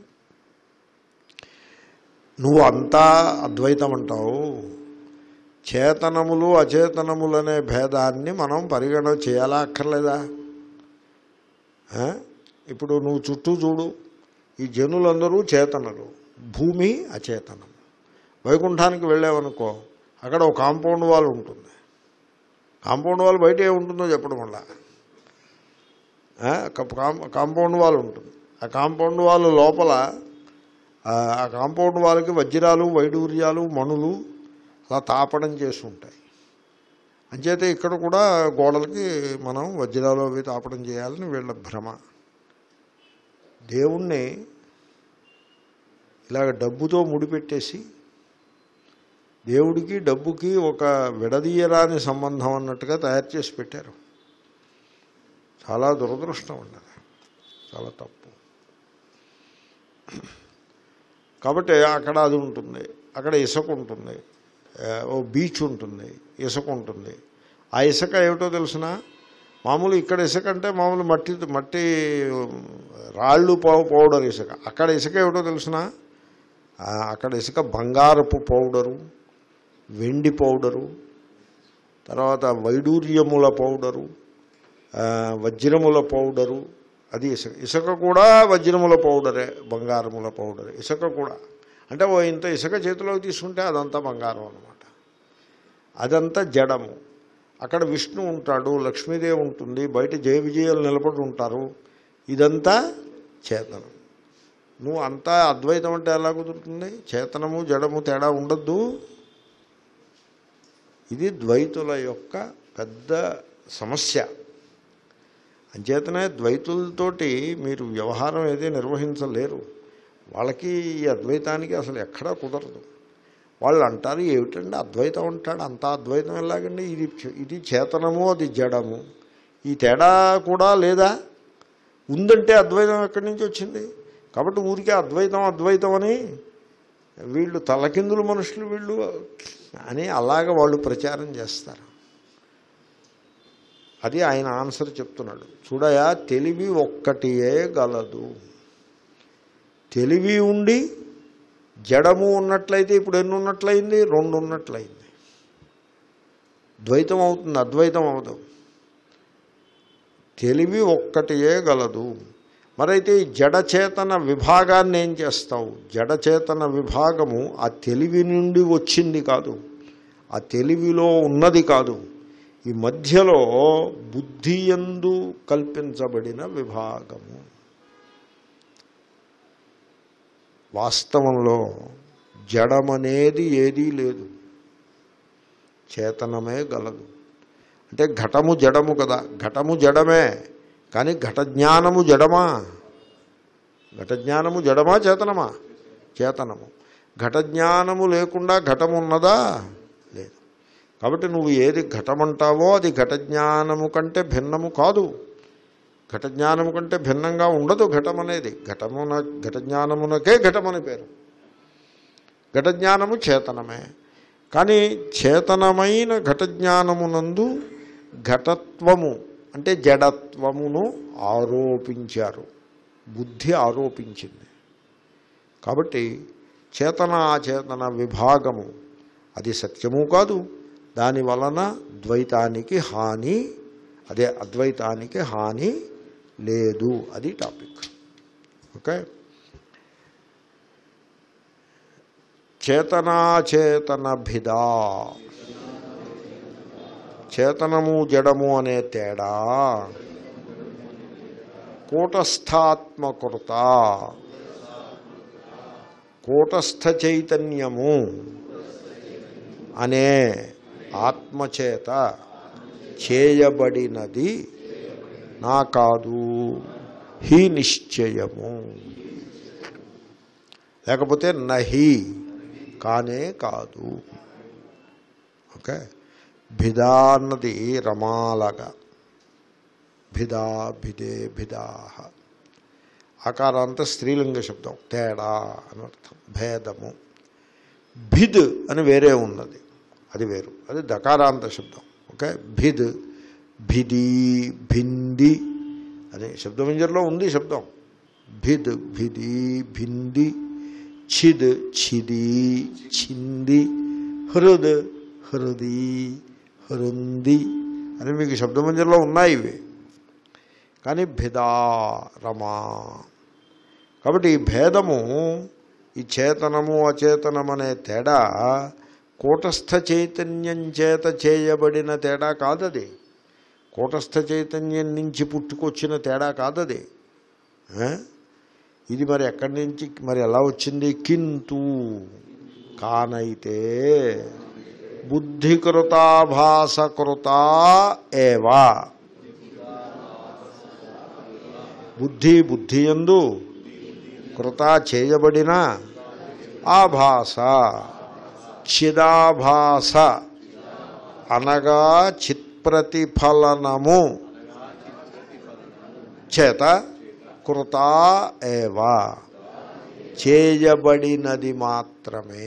నువ్వు అంతా అద్వైతం అంటావు చేతనములు అచేతనములనే భేదాన్ని మనం పరిగణ చేయాలా అక్కర్లేదా ఆ? ఇప్పుడు నువ్వు చుట్టూ చూడు ఈ జనులందరూ చేతనలు భూమి అచేతనం వైకుంఠానికి వెళ్ళావనుకో అక్కడ ఒక కాంపౌండ్ వాల్ ఉంటుంది కాంపౌండ్ వాల్ బయట ఏముంటుందో చెప్పడం వల్ల ఆ, కప్- కాం- కాంపౌండ్ వాల్ ఉంటుంది ఆ కాంపౌండ్ వాల్ లోపల ఆ ఆ కాంపౌండ్ వాళ్ళకి వజ్రాలు వైడూర్యాలు మణులు అలా తాపడం చేసి ఉంటాయి అంచేత ఇక్కడ కూడా గోడలకి మనం వజ్రాలు అవి తాపడం చేయాలని వీళ్ళ భ్రమ దేవుణ్ణి ఇలాగ డబ్బుతో ముడిపెట్టేసి దేవుడికి డబ్బుకి ఒక విడదీయరాని సంబంధం అన్నట్టుగా తయారు చేసి పెట్టారు చాలా దురదృష్టం ఉన్నది చాలా తప్పు కాబట్టి అక్కడ అది ఉంటుంది అక్కడ ఇసుక ఉంటుంది ఆ, ఓ బీచ్ ఉంటుంది ఇసుక ఉంటుంది ఆ ఇసుక ఏమిటో తెలుసిన మామూలు ఇక్కడ ఇసుక అంటే మామూలు మట్టి మట్టి రాళ్ళు పౌ- పౌడర్ ఇసుక అక్కడ ఇసుక ఏమిటో తెలుసిన అక్కడ ఇసుక బంగారపు పౌడరు వెండి పౌడరు తర్వాత వైడూర్యముల పౌడరు ఆ, వజ్రముల పౌడరు అది ఇసుక ఇసుక కూడా వజ్రముల పౌడరే బంగారముల పౌడరే ఇసుక కూడా అంటే ఓ ఇంత ఇసుక చేతిలోకి తీసుకుంటే అదంతా బంగారం అనమాట అదంతా జడము అక్కడ విష్ణు ఉంటాడు లక్ష్మీదేవి ఉంటుంది బయట జయ విజయాలు నిలబడి ఉంటారు ఇదంతా చేతనం నువ్వు అంతా అద్వైతం అంటే ఎలా కుదురుతుంది చేతనము జడము తేడా ఉండద్దు ఇది ద్వైతుల యొక్క పెద్ద సమస్య అంచేతనే ద్వైతులతోటి మీరు వ్యవహారం ఏది నిర్వహించలేరు వాళ్ళకి ఈ అద్వైతానికి అసలు ఎక్కడా కుదరదు వాళ్ళు అంటారు ఏమిటండి అద్వైతం అంటాడు అంత అద్వైతం ఎలాగండి ఇది ఇది చేతనము అది జడము ఈ తేడా కూడా లేదా ఉందంటే అద్వైతం ఎక్కడి నుంచి వచ్చింది కాబట్టి ఊరికే అద్వైతం అద్వైతం అని వీళ్ళు తలకిందులు మనుషులు వీళ్ళు అని అలాగ వాళ్ళు ప్రచారం చేస్తారు అది ఆయన ఆన్సర్ చెప్తున్నాడు చూడయా తెలివి ఒక్కటియే గలదు తెలివి ఉండి జడము ఉన్నట్లయితే ఇప్పుడు ఎన్ని ఉన్నట్లయింది రెండు ఉన్నట్లయింది ద్వైతం అవుతుంది అద్వైతం అవదు తెలివి ఒక్కటియే గలదు మరైతే ఈ జడచేతన విభాగాన్ని ఏం చేస్తావు జడచేతన విభాగము ఆ తెలివి నుండి వచ్చింది కాదు ఆ తెలివిలో ఉన్నది కాదు ఈ మధ్యలో బుద్ధి ఎందు కల్పించబడిన విభాగము వాస్తవంలో జడమనేది ఏదీ లేదు చేతనమే గలదు అంటే ఘటము జడము కదా ఘటము జడమే కానీ ఘట జ్ఞానము జడమా ఘట జ్ఞానము జడమా చేతనమా చేతనము ఘట జ్ఞానము లేకుండా ఘటము ఉన్నదా లేదు కాబట్టి నువ్వు ఏది ఘటమంటావో అది ఘట జ్ఞానము కంటే భిన్నము కాదు ఘట జ్ఞానము కంటే భిన్నంగా ఉండదు ఘటం అనేది ఘటమున ఘట జ్ఞానమునకే ఘటమని పేరు ఘట జ్ఞానము చేతనమే కానీ చేతనమైన ఘట జ్ఞానమునందు ఘటత్వము అంటే జడత్వమును ఆరోపించారు బుద్ధి ఆరోపించింది కాబట్టి చేతన అచేతన విభాగము అది సత్యము కాదు దాని వలన ద్వైతానికి హాని అదే అద్వైతానికి హాని లేదు అది టాపిక్ ఓకే చేతనాచేతన భిదా చేతనము జడము అనే తేడా కూటస్థాత్మకృత కూటస్థ చైతన్యము అనే ఆత్మచేత చేయబడినది నా కాదు హి నిశ్చయము లేకపోతే నహి కానే కాదు ఓకే భిదా అన్నది రమాలగా భిదా భిదే భిదాహ ఆకారాంత స్త్రీలింగ శబ్దం తేడా అని అర్థం భేదము భిద్ అని వేరే ఉన్నది అది వేరు అది దకారాంత శబ్దం ఓకే భిద్ భిది భింది అనే శబ్దమంజరిలో ఉంది శబ్దం భిద్ భిది భింది ఛిద్ ఛిది ఛింది హృద్ హృది హృంది అని మీకు శబ్దమంజరిలో ఉన్నాయి ఇవి కానీ భిదా రమా కాబట్టి ఈ భేదము ఈ చేతనము అచేతనం అనే తేడా కూటస్థ చైతన్యం చేత చేయబడిన తేడా కాదది కూటస్థ చైతన్యం నుంచి పుట్టుకొచ్చిన తేడా కాదది ఆ? ఇది మరి ఎక్కడి నుంచి మరి ఎలా వచ్చింది కింతు కానైతే బుద్ధికృతాభాసకృత ఏవా బుద్ధి బుద్ధి ఎందు కృత చేయబడిన ఆభాస చిదాభాస అనగా చిత్ప్రతిఫలనము చేత కృత ఏవా చేయబడినది మాత్రమే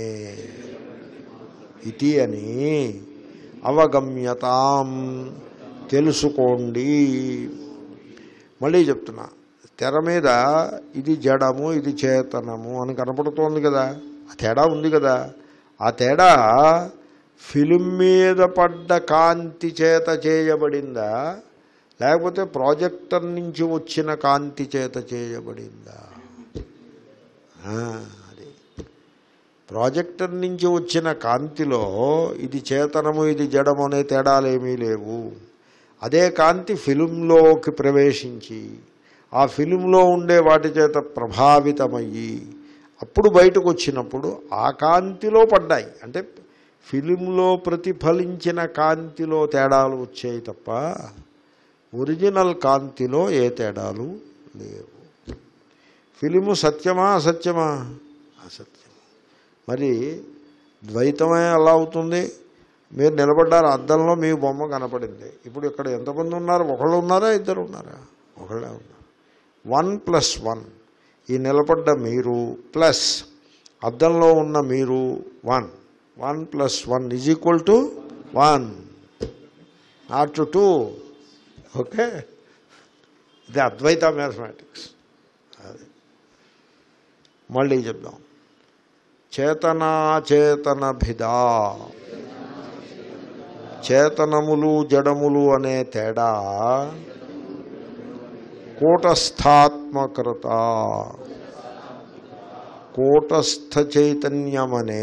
ఇది అని అవగమ్యతాం తెలుసుకోండి మళ్ళీ చెప్తున్నా తెర మీద ఇది జడము ఇది చేతనము అని కనపడుతోంది కదా ఆ తేడా ఉంది కదా ఆ తేడా ఫిలిం మీద పడ్డ కాంతి చేత చేయబడిందా లేకపోతే ప్రాజెక్టర్ నుంచి వచ్చిన కాంతి చేత చేయబడిందా ఆ, అది ప్రాజెక్టర్ నుంచి వచ్చిన కాంతిలో ఇది చేతనము ఇది జడము అనే తేడాలేమీ లేవు అదే కాంతి ఫిలింలోకి ప్రవేశించి ఆ ఫిలింలో ఉండే వాటి చేత ప్రభావితమయ్యి అప్పుడు బయటకు వచ్చినప్పుడు ఆ కాంతిలో పడ్డాయి అంటే ఫిలింలో ప్రతిఫలించిన కాంతిలో తేడాలు వచ్చాయి తప్ప ఒరిజినల్ కాంతిలో ఏ తేడాలు లేవు ఫిలిము సత్యమా అసత్యమా అసత్యం మరి ద్వైతమే ఎలా అవుతుంది మీరు నిలబడ్డారు అద్దంలో మీ బొమ్మ కనపడింది ఇప్పుడు ఇక్కడ ఎంతమంది ఉన్నారు ఒకళ్ళు ఉన్నారా ఇద్దరు ఉన్నారా ఒకళ్ళే ఉన్నారు వన్ ప్లస్ వన్ ఈ నిలబడ్డ మీరు ప్లస్ అద్దంలో ఉన్న మీరు one one plus one is equal to one not two okay ఇది అద్వైత మ్యాథమెటిక్స్ అది మళ్ళీ చెప్దాం చేతనాచేతన భిదా చేతనములు జడములు అనే తేడా కూటస్థాత్మకృత కూటస్థ చైతన్యమనే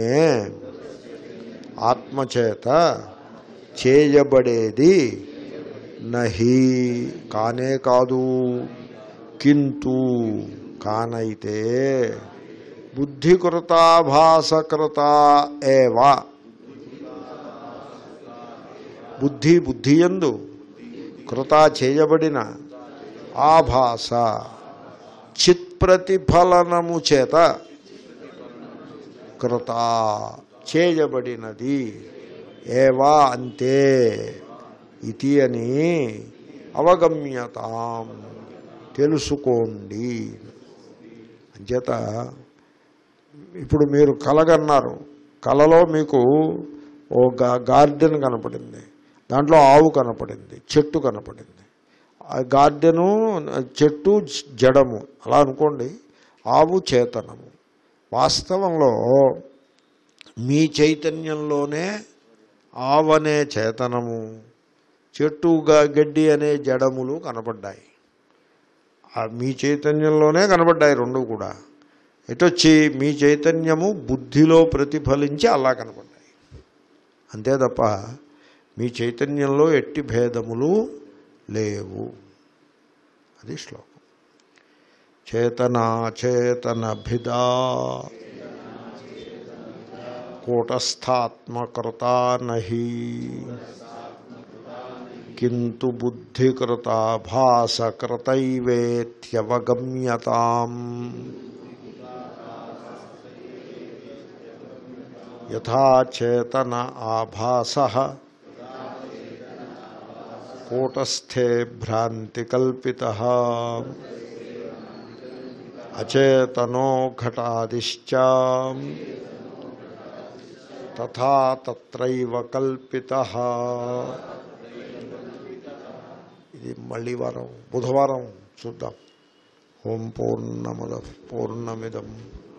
ఆత్మచేత చేయబడేది నహి కానే కాదు కింటు కానైతే బుద్ధికృతాభాసకృత ఏవా బుద్ధి బుద్ధియందు కృత చేయబడిన ఆభాస చిత్ప్రతిఫలనము చేత కృత చేయబడినది ఏవా అంతే ఇది అని అవగమ్యతాం తెలుసుకోండి అంచేత ఇప్పుడు మీరు కలగన్నారు కలలో మీకు ఓ గా గార్డెన్ కనపడింది దాంట్లో ఆవు కనపడింది చెట్టు కనపడింది ఆ గార్డెను చెట్టు జడము అలా అనుకోండి ఆవు చేతనము వాస్తవంలో మీ చైతన్యంలోనే ఆవనే చేతనము చెట్టుగా గడ్డి అనే జడములు కనపడ్డాయి ఆ మీ చైతన్యంలోనే కనపడ్డాయి రెండు కూడా ఎటొచ్చి మీ చైతన్యము బుద్ధిలో ప్రతిఫలించి అలా కనపడ్డాయి అంతే తప్ప మీ చైతన్యంలో ఎట్టి భేదములు లేవు అది శ్లోకం చేతనా చేతనభిదా కూటస్థాత్మకృత నహి కింటు బుద్ధికృత భాసకృతైవేత్యవగమ్యతాం యథా చేతన ఆభాస కూటస్థే భ్రాంతికల్పిత అచేతనో ఘటాదిశ్చ తథా తత్రైవ కల్పిత ఇది మళ్ళీ వారం బుధవారం చూద్దాం ఓం పూర్ణముద పూర్ణమిదం